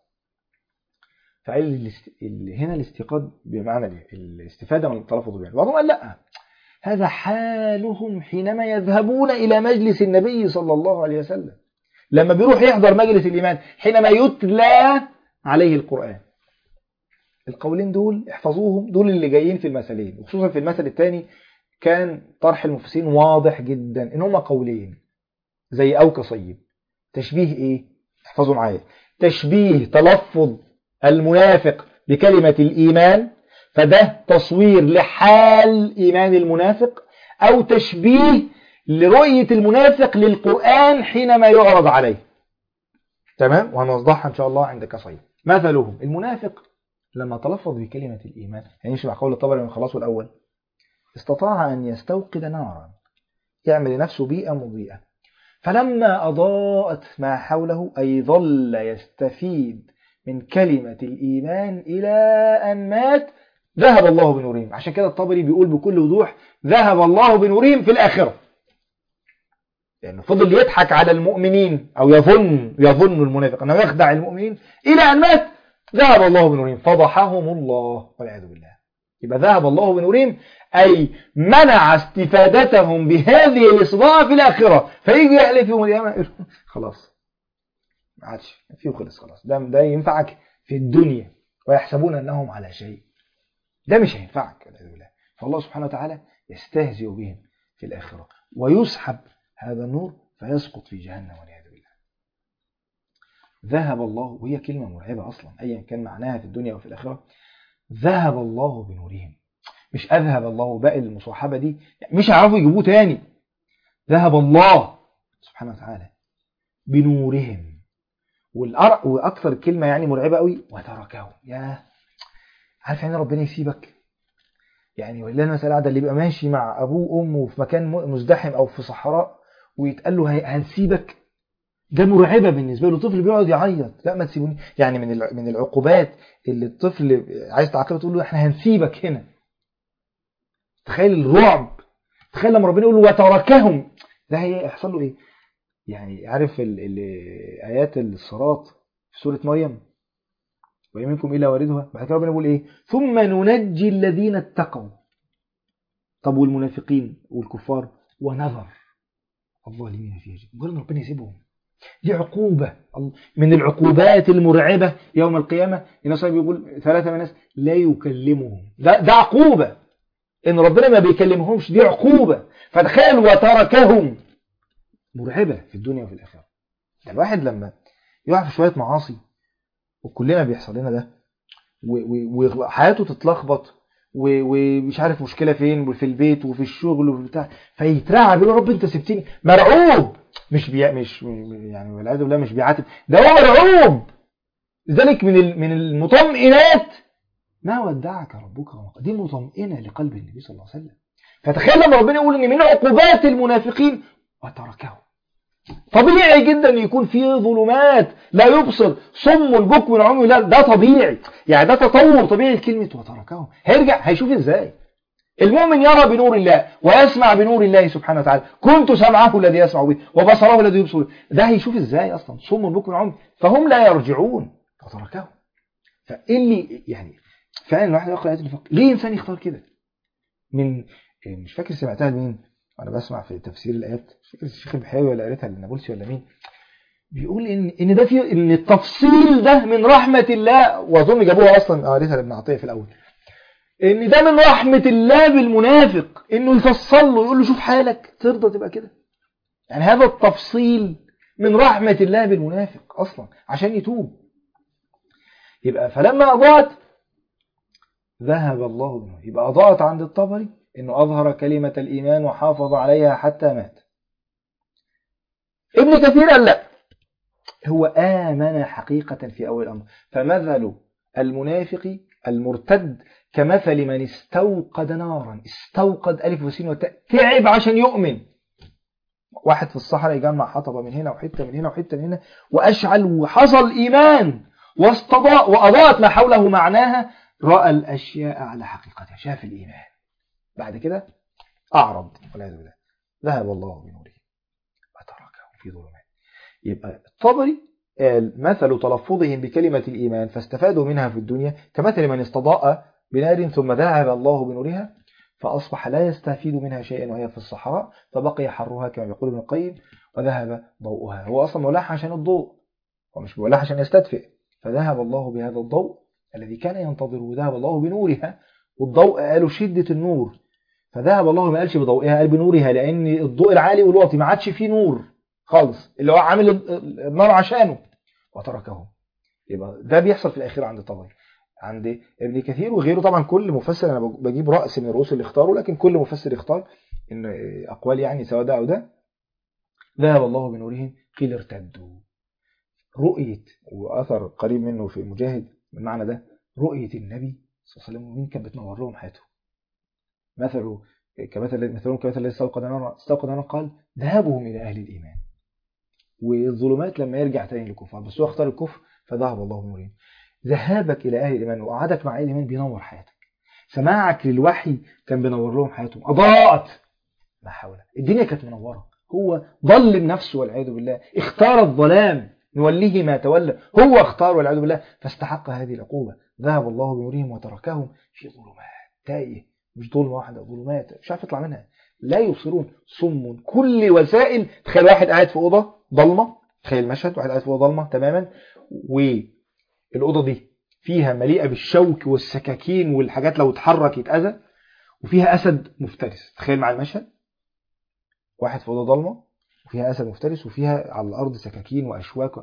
فقال هنا الاستيقاظ بمعنى ايه الاستفادة من التلفظ بها بعضهم قال لا هذا حالهم حينما يذهبون إلى مجلس النبي صلى الله عليه وسلم لما بيروح يحضر مجلس الإيمان حينما يتلى عليه القرآن القولين دول احفظوهم دول اللي جايين في المثلين وخصوصا في المثل الثاني كان طرح المفسرين واضح جدا ان هما قولين زي أو كصيب تشبيه ايه احفظوا معايا تشبيه تلفظ المنافق بكلمة الإيمان فده تصوير لحال إيمان المنافق أو تشبيه لرؤية المنافق للقرآن حينما يعرض عليه تمام وهنوضحها إن شاء الله عند كصيب مثلهم المنافق لما تلفظ بكلمة الإيمان يعني مع قول الطبري من خلاصه الأول استطاع أن يستوقد نارا يعمل لنفسه بيئة مضيئة فلما أضاءت ما حوله أي ظل يستفيد من كلمة الإيمان إلى أن مات ذهب الله بنورهم عشان كده الطبري بيقول بكل وضوح ذهب الله بنورهم في الآخرة لأنه يعني فضل يضحك على المؤمنين أو يظن يظن المنافق أنه يخدع المؤمنين إلى أن مات ذهب الله بنورهم فضحهم الله والعياذ بالله يبقى ذهب الله بنورهم أي منع استفادتهم بهذه الإصباع في الآخرة فيجي يحلف يوم القيامة خلاص ما عادش فيه خلص خلاص ده ده ينفعك في الدنيا ويحسبون أنهم على شيء ده مش هينفعك والعياذ بالله فالله سبحانه وتعالى يستهزئ بهم في الآخرة ويسحب هذا النور فيسقط في جهنم والعياذ بالله ذهب الله وهي كلمة مرعبة أصلا أيا كان معناها في الدنيا وفي الآخرة ذهب الله بنورهم مش أذهب الله باقي المصاحبة دي مش هيعرفوا يجيبوه تاني ذهب الله سبحانه وتعالى بنورهم والأر... وأكثر كلمة يعني مرعبة قوي وتركهم يا عارف يعني ربنا يسيبك يعني ولله المثل الأعلى اللي بيبقى ماشي مع أبوه وأمه في مكان مزدحم أو في صحراء ويتقال له هنسيبك ده مرعبة بالنسبة له طفل بيقعد يعيط لا ما تسيبوني يعني من من العقوبات اللي الطفل عايز تعاقبه تقول له احنا هنسيبك هنا تخيل الرعب تخيل لما ربنا يقول له وتركهم ده هيحصل له ايه يعني عارف ال ال ايات الصراط في سورة مريم وإن منكم إلا واردها بعد كده ربنا يقول إيه ثم ننجي الذين اتقوا طب والمنافقين والكفار ونذر الظالمين فيها جدا مجرد ربنا يسيبهم دي عقوبة من العقوبات المرعبة يوم القيامة الناس بيقول ثلاثة من الناس لا يكلمهم ده, ده عقوبة إن ربنا ما بيكلمهمش دي عقوبة فتخيل وتركهم مرعبة في الدنيا وفي الآخرة ده الواحد لما يقع في شوية معاصي وكلنا بيحصل لنا ده وحياته تتلخبط ومش عارف مشكلة فين وفي البيت وفي الشغل وفي بتاع فيترعب يقول رب انت سبتني مرعوب مش بي مش يعني والعياذ بالله مش بيعاتب ده هو مرعوب لذلك من ال- من المطمئنات ما ودعك ربك وما قلى. دي مطمئنه لقلب النبي صلى الله عليه وسلم فتخيل لما ربنا يقول ان من عقوبات المنافقين وتركهم طبيعي جدا ان يكون في ظلمات لا يبصر صم البكم العمي لا ده طبيعي يعني ده تطور طبيعي لكلمه وتركهم هيرجع هيشوف ازاي المؤمن يرى بنور الله ويسمع بنور الله سبحانه وتعالى كنت سمعه الذي يسمع به وبصره الذي يبصر به. ده هيشوف ازاي اصلا صم البكم العمي فهم لا يرجعون وتركهم فايه اللي يعني فعلا الواحد يقرا ايات الفقه ليه انسان يختار كده من مش فاكر سمعتها لمين وانا بسمع في تفسير الايات مش فاكر الشيخ البحاوي ولا قريتها للنابلسي ولا مين بيقول ان ان ده في ان التفصيل ده من رحمه الله واظن جابوها اصلا قريتها لابن عطيه في الاول ان ده من رحمه الله بالمنافق انه يفصل له يقول له شوف حالك ترضى تبقى كده يعني هذا التفصيل من رحمه الله بالمنافق اصلا عشان يتوب يبقى فلما اضاءت ذهب الله بنور يبقى اضاءت عند الطبري انه اظهر كلمه الايمان وحافظ عليها حتى مات ابن كثير قال لا هو آمن حقيقة في أول الأمر فمثل المنافق المرتد كمثل من استوقد نارا استوقد ألف وسين وتاء تعب عشان يؤمن واحد في الصحراء يجمع حطبة من هنا وحتة من هنا وحتة من هنا وأشعل وحصل إيمان واستضاء وأضاءت ما حوله معناها رأى الأشياء على حقيقتها شاف الإيمان بعد كده أعرض والعياذ بالله ذهب الله بنوره وتركه في ظلمات يبقى الطبري قال مثل تلفظهم بكلمة الإيمان فاستفادوا منها في الدنيا كمثل من استضاء بنار ثم ذهب الله بنورها فأصبح لا يستفيد منها شيئا وهي في الصحراء فبقي حرها كما يقول ابن القيم وذهب ضوءها هو أصلا مولعها عشان الضوء ومش مولعها عشان يستدفئ فذهب الله بهذا الضوء الذي كان ينتظره ذهب الله بنورها والضوء قالوا شدة النور فذهب الله ما قالش بضوئها قال بنورها لأن الضوء العالي والواطي ما عادش فيه نور خالص اللي هو عامل النار عشانه وتركه يبقى ده بيحصل في الأخير عند الطبري عند ابن كثير وغيره طبعا كل مفسر أنا بجيب رأس من الرؤوس اللي اختاروا لكن كل مفسر يختار إن أقوال يعني سواء ده أو ده ذهب الله بنورهم قيل ارتدوا رؤية وأثر قريب منه في مجاهد بالمعنى ده رؤية النبي صلى الله عليه وسلم مين كانت بتنور لهم حياتهم مثله كمثل مثلهم كمثل الذي استوقد نارا استوقد نارا قال ذهابهم إلى أهل الإيمان والظلمات لما يرجع تاني للكفار بس هو اختار الكفر فذهب الله بنورهم ذهابك إلى أهل الإيمان وقعدك مع أهل الإيمان بينور حياتك سماعك للوحي كان بينور لهم حياتهم أضاءت ما حوله الدنيا كانت منورة هو ظلم نفسه والعياذ بالله اختار الظلام نوليه ما تولى هو اختار والعياذ بالله فاستحق هذه العقوبة ذهب الله بنورهم وتركهم في ظلمات تايه مش ظلمة واحدة ظلمات مش عارف يطلع منها لا يبصرون صم كل وسائل تخيل واحد قاعد في أوضة ضلمة تخيل مشهد واحد قاعد في أوضة ضلمة تماما والأوضة دي فيها مليئة بالشوك والسكاكين والحاجات لو اتحرك يتأذى وفيها أسد مفترس تخيل مع المشهد واحد في أوضة ضلمة وفيها أسد مفترس وفيها على الأرض سكاكين وأشواك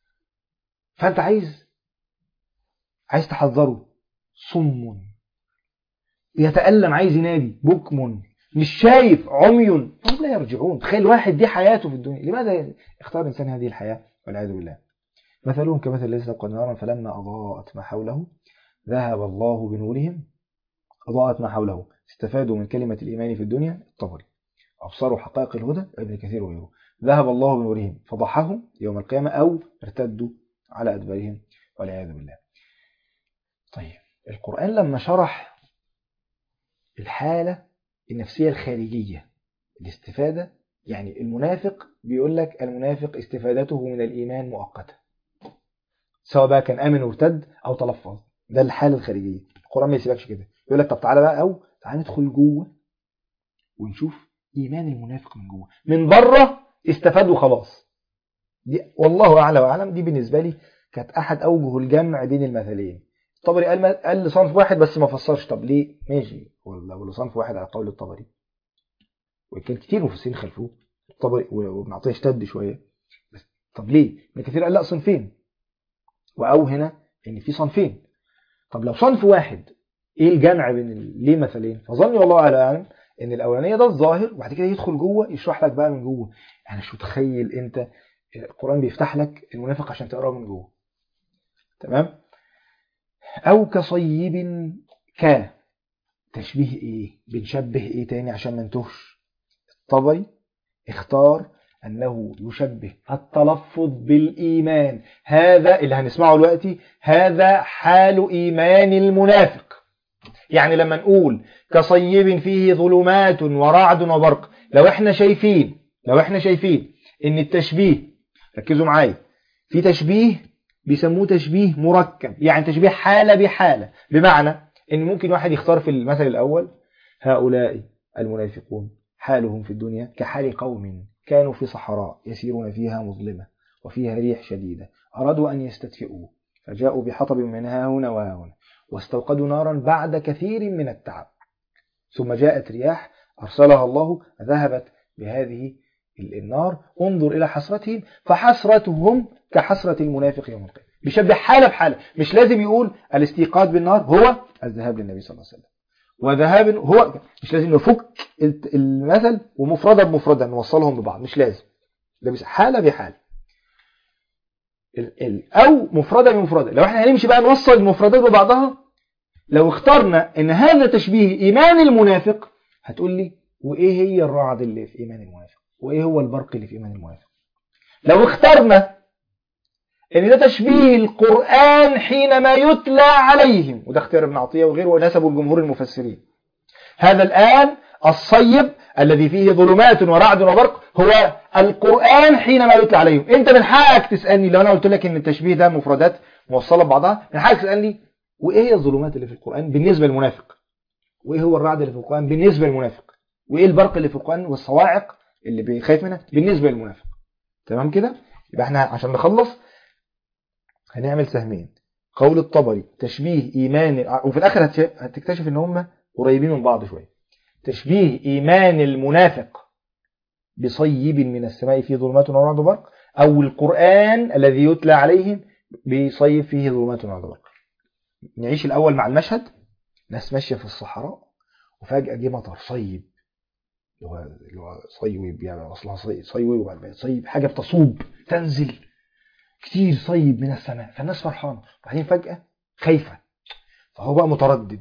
فأنت عايز عايز تحذره صم يتألم عايز ينادي بكم مش شايف عمي هم لا يرجعون تخيل واحد دي حياته في الدنيا لماذا اختار الإنسان هذه الحياة والعياذ بالله مثلهم كمثل الذي استوقد نارا فلما أضاءت ما حوله ذهب الله بنورهم أضاءت ما حوله استفادوا من كلمة الإيمان في الدنيا الطبري أبصروا حقائق الهدى ابن كثير وغيره ذهب الله بنورهم فضحهم يوم القيامة أو ارتدوا على أدبارهم والعياذ بالله طيب القرآن لما شرح الحالة النفسية الخارجية الاستفادة يعني المنافق بيقول لك المنافق استفادته من الإيمان مؤقتة سواء بقى كان آمن وارتد أو تلفظ ده الحالة الخارجية القرآن ما يسيبكش كده يقول لك طب تعالى بقى أو تعالى ندخل جوه ونشوف إيمان المنافق من جوه من بره استفاد وخلاص دي والله أعلى وأعلم دي بالنسبة لي كانت أحد أوجه الجمع بين المثلين الطبري قال قال لصنف واحد بس ما فسرش طب ليه ماشي ولا صنف واحد على قول الطبري وكان كتير مفسرين خلفوه الطبري وابن عطيه اشتد شويه بس طب ليه ابن كثير قال لا صنفين واو هنا ان في صنفين طب لو صنف واحد ايه الجمع بين ليه مثلين فظني والله اعلم ان الاولانيه ده الظاهر وبعد كده يدخل جوه يشرح لك بقى من جوه يعني مش متخيل انت القران بيفتح لك المنافق عشان تقراه من جوه تمام او كصيب ك تشبيه ايه بنشبه ايه تاني عشان ما نتوهش الطبري اختار أنه يشبه التلفظ بالإيمان هذا اللي هنسمعه دلوقتي هذا حال إيمان المنافق يعني لما نقول كصيب فيه ظلمات ورعد وبرق لو احنا شايفين لو احنا شايفين ان التشبيه ركزوا معايا في تشبيه بيسموه تشبيه مركب يعني تشبيه حالة بحالة بمعنى ان ممكن واحد يختار في المثل الأول هؤلاء المنافقون حالهم في الدنيا كحال قوم كانوا في صحراء يسيرون فيها مظلمة وفيها ريح شديدة أرادوا أن يستدفئوا فجاءوا بحطب من ها هنا وها هنا واستوقدوا نارا بعد كثير من التعب ثم جاءت رياح أرسلها الله ذهبت بهذه النار انظر إلى حسرتهم فحسرتهم كحسرة المنافق يوم القيامة بيشبه حالة بحالة مش لازم يقول الاستيقاظ بالنار هو الذهاب للنبي صلى الله عليه وسلم وذهاب هو مش لازم نفك المثل ومفردة بمفردة نوصلهم ببعض مش لازم ده بس حالة بحالة أو مفردة بمفردة لو احنا هنمشي بقى نوصل المفردات ببعضها لو اخترنا ان هذا تشبيه إيمان المنافق هتقول لي وإيه هي الرعد اللي في إيمان المنافق وإيه هو البرق اللي في إيمان المنافق لو اخترنا ان ده تشبيه القرآن حينما يتلى عليهم وده اختيار ابن عطية وغيره ونسبه الجمهور المفسرين هذا الآن الصيب الذي فيه ظلمات ورعد وبرق هو القرآن حينما يتلى عليهم انت من حقك تسألني لو انا قلت لك ان التشبيه ده مفردات موصلة ببعضها من حقك تسألني وايه هي الظلمات اللي في القرآن بالنسبة للمنافق وايه هو الرعد اللي في القرآن بالنسبة للمنافق وايه البرق اللي في القرآن والصواعق اللي بيخاف منها بالنسبة للمنافق تمام كده يبقى احنا عشان نخلص هنعمل سهمين قول الطبري تشبيه إيمان وفي الآخر هتكتشف ان هم قريبين من بعض شوية تشبيه إيمان المنافق بصيب من السماء فيه ظلمات ورعد وبرق أو القرآن الذي يتلى عليهم بصيب فيه ظلمات ورعد وبرق نعيش الأول مع المشهد ناس ماشية في الصحراء وفجأة جه مطر صيب اللي هو اللي هو صيوب يعني اصلها صيب صيوب وبعد صيب حاجه بتصوب تنزل كتير صيب من السماء فالناس فرحانه وبعدين فجاه خايفه فهو بقى متردد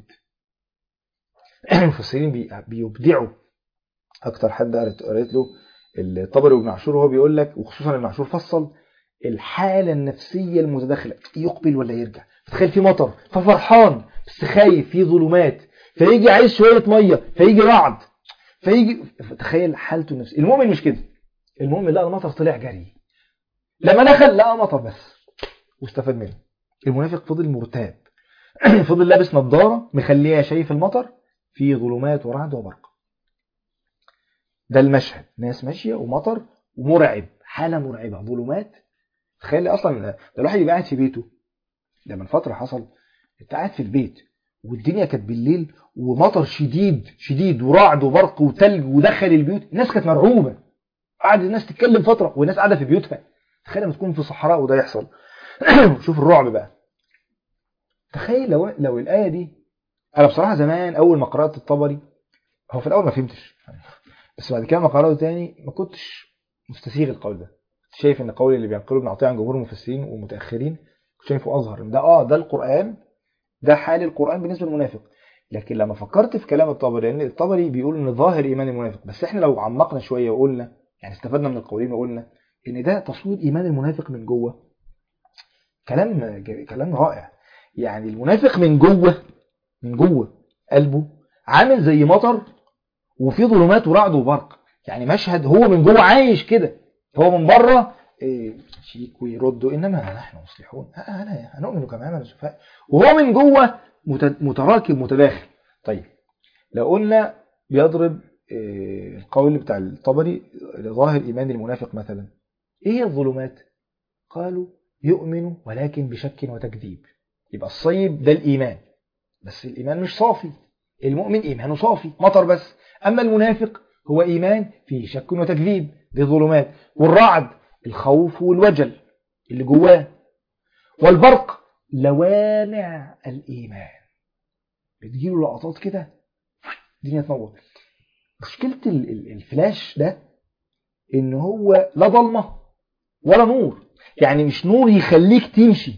المفسرين بيبدعوا اكتر حد قريت له الطبري وابن عاشور وهو بيقول لك وخصوصا ابن عاشور فصل الحاله النفسيه المتداخله يقبل ولا يرجع تخيل في مطر ففرحان بس خايف في ظلمات فيجي عايز شويه ميه فيجي رعد فيجي تخيل حالته النفسيه المؤمن مش كده المؤمن لقى المطر طلع جري لما دخل لقى مطر بس واستفاد منه المنافق فضل مرتاب فضل لابس نظاره مخليه شايف المطر في ظلمات ورعد وبرق ده المشهد ناس ماشيه ومطر ومرعب حاله مرعبه ظلمات تخيل اصلا ده الواحد يبقى قاعد في بيته ده من فتره حصل انت قاعد في البيت والدنيا كانت بالليل ومطر شديد شديد ورعد وبرق وتلج ودخل البيوت الناس كانت مرعوبه قعد الناس تتكلم فتره والناس قاعده في بيوتها تخيل لما تكون في صحراء وده يحصل شوف الرعب بقى تخيل لو لو الايه دي انا بصراحه زمان اول ما قرات الطبري هو في الاول ما فهمتش بس بعد كده ما قراته تاني ما كنتش مستسيغ القول ده كنت شايف ان القول اللي بينقله ابن عطيه عن جمهور المفسرين والمتاخرين كنت شايفه اظهر ده اه ده القران ده حال القران بالنسبه للمنافق لكن لما فكرت في كلام الطبري لان الطبري بيقول ان ظاهر ايمان المنافق بس احنا لو عمقنا شويه وقلنا يعني استفدنا من القولين وقلنا ان ده تصوير ايمان المنافق من جوه كلام كلام رائع يعني المنافق من جوه من جوه قلبه عامل زي مطر وفي ظلمات ورعد وبرق يعني مشهد هو من جوه عايش كده هو من بره إيه شيك ويردوا انما نحن مصلحون انا هنؤمن كما امن السفهاء وهو من جوه متراكب متداخل طيب لو قلنا بيضرب إيه القول بتاع الطبري ظاهر ايمان المنافق مثلا ايه هي الظلمات قالوا يؤمن ولكن بشك وتكذيب يبقى الصيب ده الايمان بس الايمان مش صافي المؤمن ايمانه صافي مطر بس اما المنافق هو ايمان فيه شك وتكذيب دي ظلمات والرعد الخوف والوجل اللي جواه والبرق لوامع الإيمان بتجيله لقطات كده الدنيا تنور مشكلة ال- ال- الفلاش ده ان هو لا ضلمة ولا نور يعني مش نور يخليك تمشي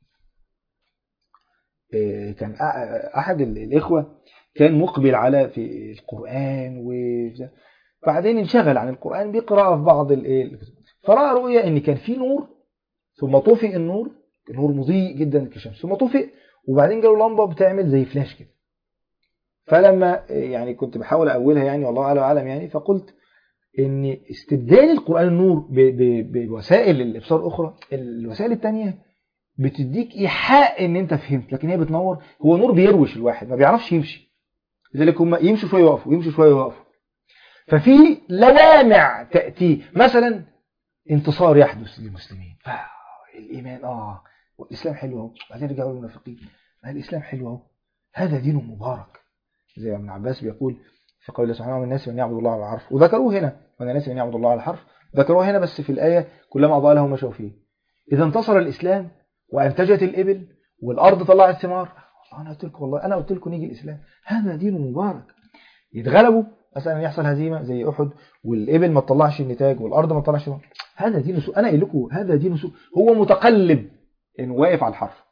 آه، كان أ- احد ال- الاخوة كان مقبل على في القرآن وبتاع. بعدين انشغل عن القرآن بقراءة في بعض الايه فرأى رؤية ان كان في نور ثم طفئ النور النور مضيء جدا كالشمس ثم طفئ وبعدين جاله لمبة بتعمل زي فلاش كده فلما يعني كنت بحاول أولها يعني والله أعلم أعلم يعني فقلت إن استبدال القرآن النور ب- ب- بوسائل الإبصار الأخرى الوسائل التانية بتديك إيحاء إن أنت فهمت لكن هي بتنور هو نور بيروش الواحد ما بيعرفش يمشي لذلك هم يمشوا شوية يقفوا يمشوا شوية يقفوا ففي لوامع تأتي مثلا انتصار يحدث للمسلمين فالإيمان آه والإسلام حلو أهو بعدين رجعوا للمنافقين ما الإسلام حلو أهو هذا دين مبارك زي ما ابن عباس بيقول في قول الله سبحانه من الناس من يعبد الله على الحرف وذكروه هنا من الناس من يعبد الله على الحرف ذكروه هنا بس في الآية كلما أضاء له مشوا فيه إذا انتصر الإسلام وأنتجت الإبل والأرض طلعت ثمار أنا قلت لكم والله أنا قلت لكم نيجي الإسلام هذا دين مبارك يتغلبوا مثلا يحصل هزيمة زي أحد والإبل ما تطلعش النتاج والأرض ما تطلعش ثمار هذا دين سوء أنا قايل لكم هذا دين سوء هو متقلب إن واقف على الحرف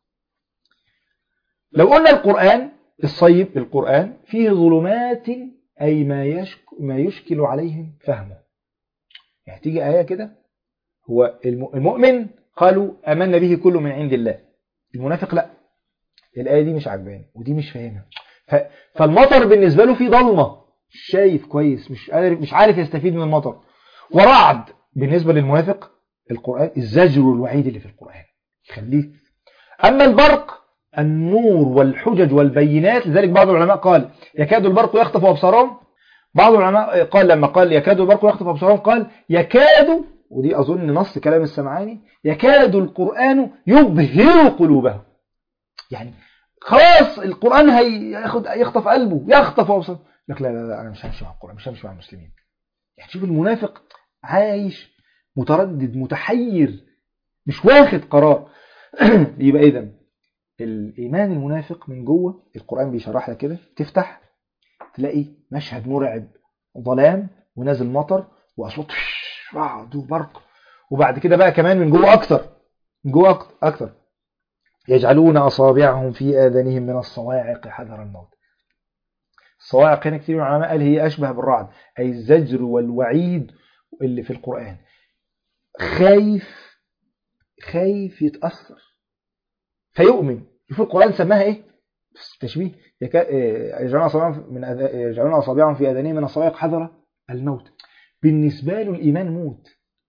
لو قلنا القرآن الصيب القرآن فيه ظلمات أي ما يشك ما يشكل عليهم فهمه يعني تيجي آية كده هو الم- المؤمن قالوا آمنا به كله من عند الله المنافق لا الآية دي مش عجباني ودي مش فاهمها ف- فالمطر بالنسبة له فيه ضلمة مش شايف كويس مش عارف مش عارف يستفيد من المطر ورعد بالنسبة للمنافق القرآن الزجر والوعيد اللي في القرآن يخليه أما البرق النور والحجج والبينات لذلك بعض العلماء قال يكاد البرق يخطف أبصارهم بعض العلماء قال لما قال يكاد البرق يخطف أبصارهم قال يكاد ودي أظن نص كلام السمعاني يكاد القرآن يبهر قلوبهم يعني خلاص القرآن هياخد يخطف قلبه يخطف أبصاره لك لا لا لا أنا مش همشي مع القرآن مش همشي مع المسلمين يعني شوف المنافق عايش متردد متحير مش واخد قرار يبقى إذا الإيمان المنافق من جوه القرآن بيشرح لك كده تفتح تلاقي مشهد مرعب ظلام ونازل مطر وأصوات رعد وبرق وبعد كده بقى كمان من جوه أكتر من جوه أكتر, أكتر يجعلون أصابعهم في آذانهم من الصواعق حذر الموت الصواعق هنا كثير من العلماء قال هي أشبه بالرعد أي الزجر والوعيد اللي في القرآن خايف خايف يتأثر فيؤمن شوف القرآن سماها ايه تشبيه يكا- إيه، يجعلون أصابعهم من أذ- يجعلون أصابعهم في أذانهم من الصواعق حذر الموت بالنسبة له الإيمان موت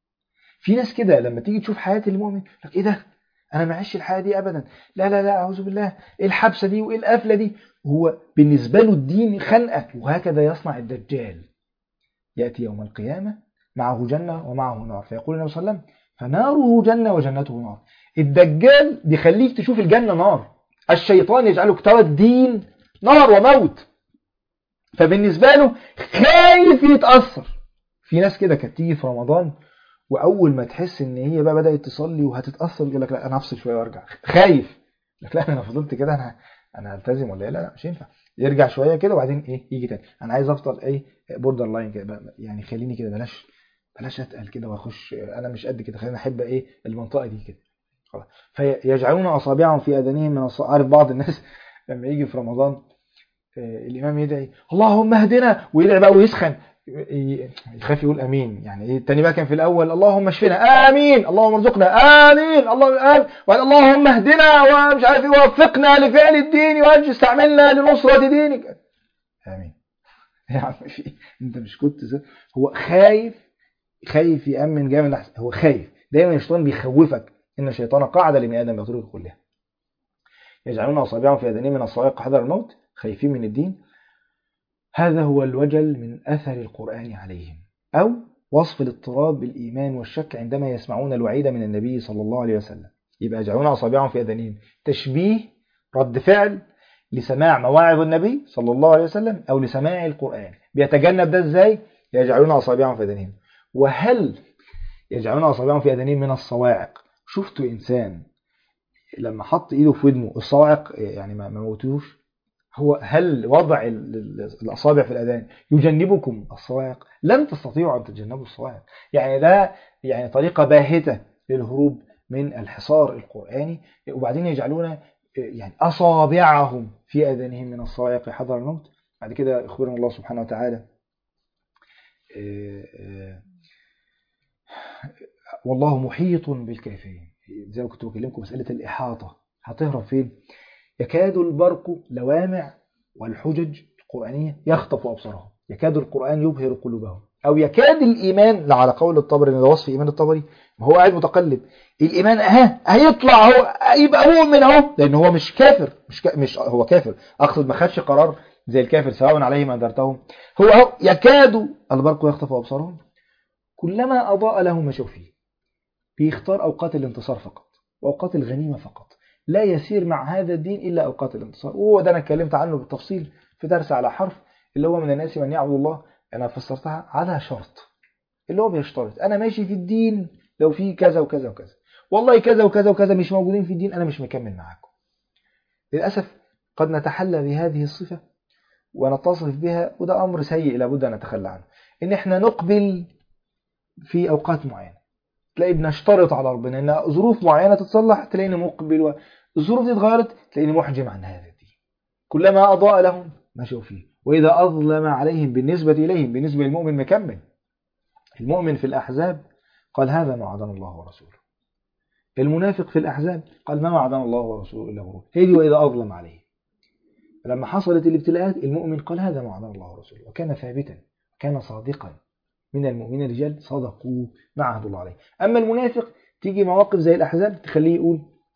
في ناس كده لما تيجي تشوف حياة المؤمن لك ايه ده انا ما اعيش الحياة دي ابدا لا لا لا اعوذ بالله ايه الحبسة دي وايه القفلة دي هو بالنسبة له الدين خنقة وهكذا يصنع الدجال يأتي يوم القيامة معه جنة ومعه نار فيقول النبي صلى الله عليه وسلم فناره جنة وجنته نار الدجال بيخليك تشوف الجنة نار الشيطان يجعلك ترى الدين نار وموت فبالنسبة له خايف يتأثر في ناس كده كانت تيجي في رمضان وأول ما تحس إن هي بقى بدأت تصلي وهتتأثر يقول لك لا أنا هفصل شوية وأرجع خايف لك لا أنا فضلت كده أنا أنا هلتزم ولا إيه لا لا مش ينفع يرجع شوية كده وبعدين إيه يجي تاني أنا عايز أفضل إيه بوردر لاين كده بقى- يعني خليني كده بلاش بلاش أتقل كده وأخش أنا مش قد كده خليني أحب إيه المنطقة دي كده خلاص فيجعلون أصابعهم في أذانهم من الص- عارف بعض الناس لما يجي في رمضان آه، الإمام يدعي اللهم اهدنا ويدعي بقى ويسخن ي- يخاف يقول امين يعني ايه التاني بقى كان في الاول اللهم اشفنا امين اللهم ارزقنا امين اللهم امين وبعد اللهم اهدنا ومش عارف ايه ووفقنا لفعل الدين واجل استعملنا لنصرة دينك امين يا عم في إيه؟ انت مش كنت زي هو خايف خايف يامن جامد لحظة. هو خايف دايما الشيطان بيخوفك ان الشيطان قاعد لابن ادم يطرق كلها يجعلون اصابعهم في اذانهم من الصواعق حذر الموت خايفين من الدين هذا هو الوجل من أثر القرآن عليهم أو وصف الاضطراب بالإيمان والشك عندما يسمعون الوعيد من النبي صلى الله عليه وسلم يبقى يجعلون أصابعهم في أذانهم تشبيه رد فعل لسماع مواعظ النبي صلى الله عليه وسلم أو لسماع القرآن بيتجنب ده إزاي يجعلون أصابعهم في أذانهم وهل يجعلون أصابعهم في أذانهم من الصواعق شفتوا إنسان لما حط إيده في ودنه الصواعق يعني ما ما موتوش هو هل وضع ال- ال- الأصابع في الأذان يجنبكم الصواعق لن تستطيعوا أن تتجنبوا الصواعق يعني ده يعني طريقة باهتة للهروب من الحصار القرآني وبعدين يجعلون يعني أصابعهم في أذانهم من الصواعق حذر الموت بعد كده يخبرنا الله سبحانه وتعالى آه، آه، والله محيط بالكافرين زي ما كنت بكلمكم مسألة الإحاطة هتهرب فين يكاد البرق لوامع والحجج القرآنية يخطف أبصارهم يكاد القرآن يبهر قلوبهم أو يكاد الإيمان على قول الطبري إن ده وصف إيمان الطبري ما هو قاعد متقلب الإيمان أها هيطلع هو يبقى مؤمن أهو لأن هو مش كافر مش كا مش هو كافر أقصد ما خدش قرار زي الكافر سواء عليهم أنذرتهم هو أهو يكاد البرق يخطف أبصارهم كلما أضاء له مشوا فيه بيختار أوقات الانتصار فقط وأوقات الغنيمة فقط لا يسير مع هذا الدين إلا أوقات الانتصار وهو ده أنا اتكلمت عنه بالتفصيل في درس على حرف اللي هو من الناس من يعبد الله أنا فسرتها على شرط اللي هو بيشترط أنا ماشي في الدين لو في كذا وكذا وكذا والله كذا وكذا وكذا مش موجودين في الدين أنا مش مكمل معاكم للأسف قد نتحلى بهذه الصفة ونتصف بها وده أمر سيء لابد أن نتخلى عنه إن إحنا نقبل في أوقات معينة تلاقي بنشترط على ربنا ان ظروف معينه تتصلح تلاقيني مقبل والظروف دي اتغيرت تلاقيني محجم عن هذا الدين كلما اضاء لهم مشوا فيه واذا اظلم عليهم بالنسبه اليهم بالنسبه للمؤمن مكمل المؤمن في الاحزاب قال هذا ما وعدنا الله ورسوله المنافق في الاحزاب قال ما وعدنا الله ورسوله الا غرور هي دي واذا اظلم عليه لما حصلت الابتلاءات المؤمن قال هذا ما وعدنا الله ورسوله وكان ثابتا وكان صادقا من المؤمنين رجال صدقوا ما عهد الله عليه أما المنافق تيجي مواقف زي الأحزاب تخليه يقول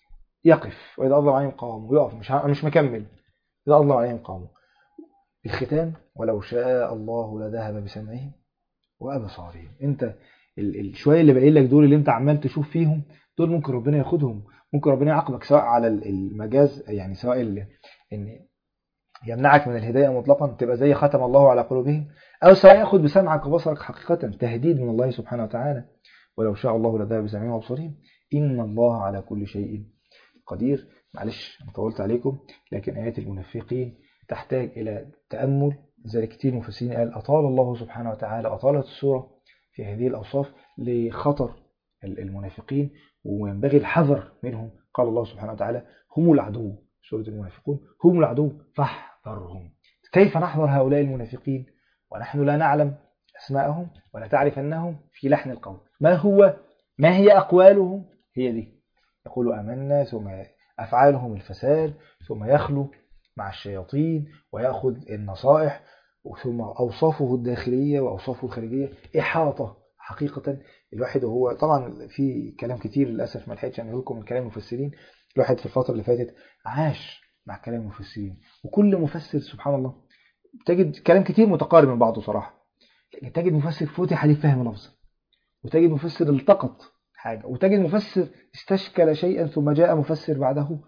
يقف وإذا أظلم عليهم قاموا يقف مش مش مكمل إذا أظلم عليهم قاموا الختام ولو شاء الله لذهب بسمعهم وأبصارهم أنت ال- الشوية اللي باقيين لك دول اللي أنت عمال تشوف فيهم دول ممكن ربنا ياخدهم ممكن ربنا يعاقبك سواء على ال- المجاز يعني سواء ال- إن يمنعك من الهداية مطلقا تبقى زي ختم الله على قلوبهم أو سواء يأخذ بسمعك وبصرك حقيقة تهديد من الله سبحانه وتعالى ولو شاء الله لذهب بسمعهم وبصرهم إن الله على كل شيء قدير معلش أنا طولت عليكم لكن آيات المنافقين تحتاج إلى تأمل لذلك كتير مفسرين قال أطال الله سبحانه وتعالى أطالت السورة في هذه الأوصاف لخطر المنافقين وينبغي الحذر منهم قال الله سبحانه وتعالى هم العدو سورة المنافقون هم العدو فاحذرهم كيف نحذر هؤلاء المنافقين ونحن لا نعلم أسماءهم ولا تعرف أنهم في لحن القول ما هو ما هي أقوالهم هي دي يقول آمنا ثم أفعالهم الفساد ثم يخلو مع الشياطين ويأخذ النصائح ثم أوصافه الداخلية وأوصافه الخارجية إحاطة حقيقة الواحد وهو طبعا في كلام كتير للأسف ما لحقتش أعمله لكم من كلام المفسرين الواحد في الفترة اللي فاتت عاش مع كلام المفسرين وكل مفسر سبحان الله تجد كلام كتير متقارب من بعضه صراحة لكن تجد مفسر فتح عليه فهم لفظا وتجد مفسر التقط حاجة وتجد مفسر استشكل شيئا ثم جاء مفسر بعده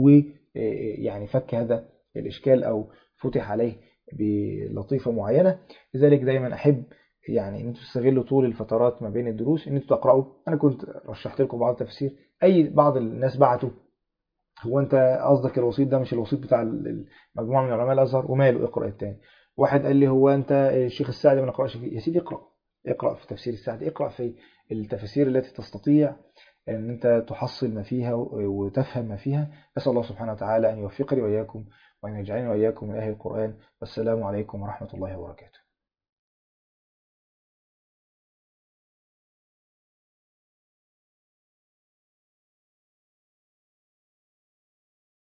ويعني فك هذا الإشكال أو فتح عليه بلطيفة معينة لذلك دايما أحب يعني ان انتوا تستغلوا طول الفترات ما بين الدروس ان انتوا تقرأوا انا كنت رشحت لكم بعض التفسير اي بعض الناس بعتوا هو انت قصدك الوسيط ده مش الوسيط بتاع مجموعة من علماء الازهر وماله اقرأ التاني واحد قال لي هو انت الشيخ السعدي ما نقراش فيه يا سيدي اقرأ اقرأ في تفسير السعدي اقرأ في التفاسير التي تستطيع ان انت تحصل ما فيها وتفهم ما فيها اسال الله سبحانه وتعالى ان يوفقني واياكم وان يجعلني واياكم من اهل القران والسلام عليكم ورحمه الله وبركاته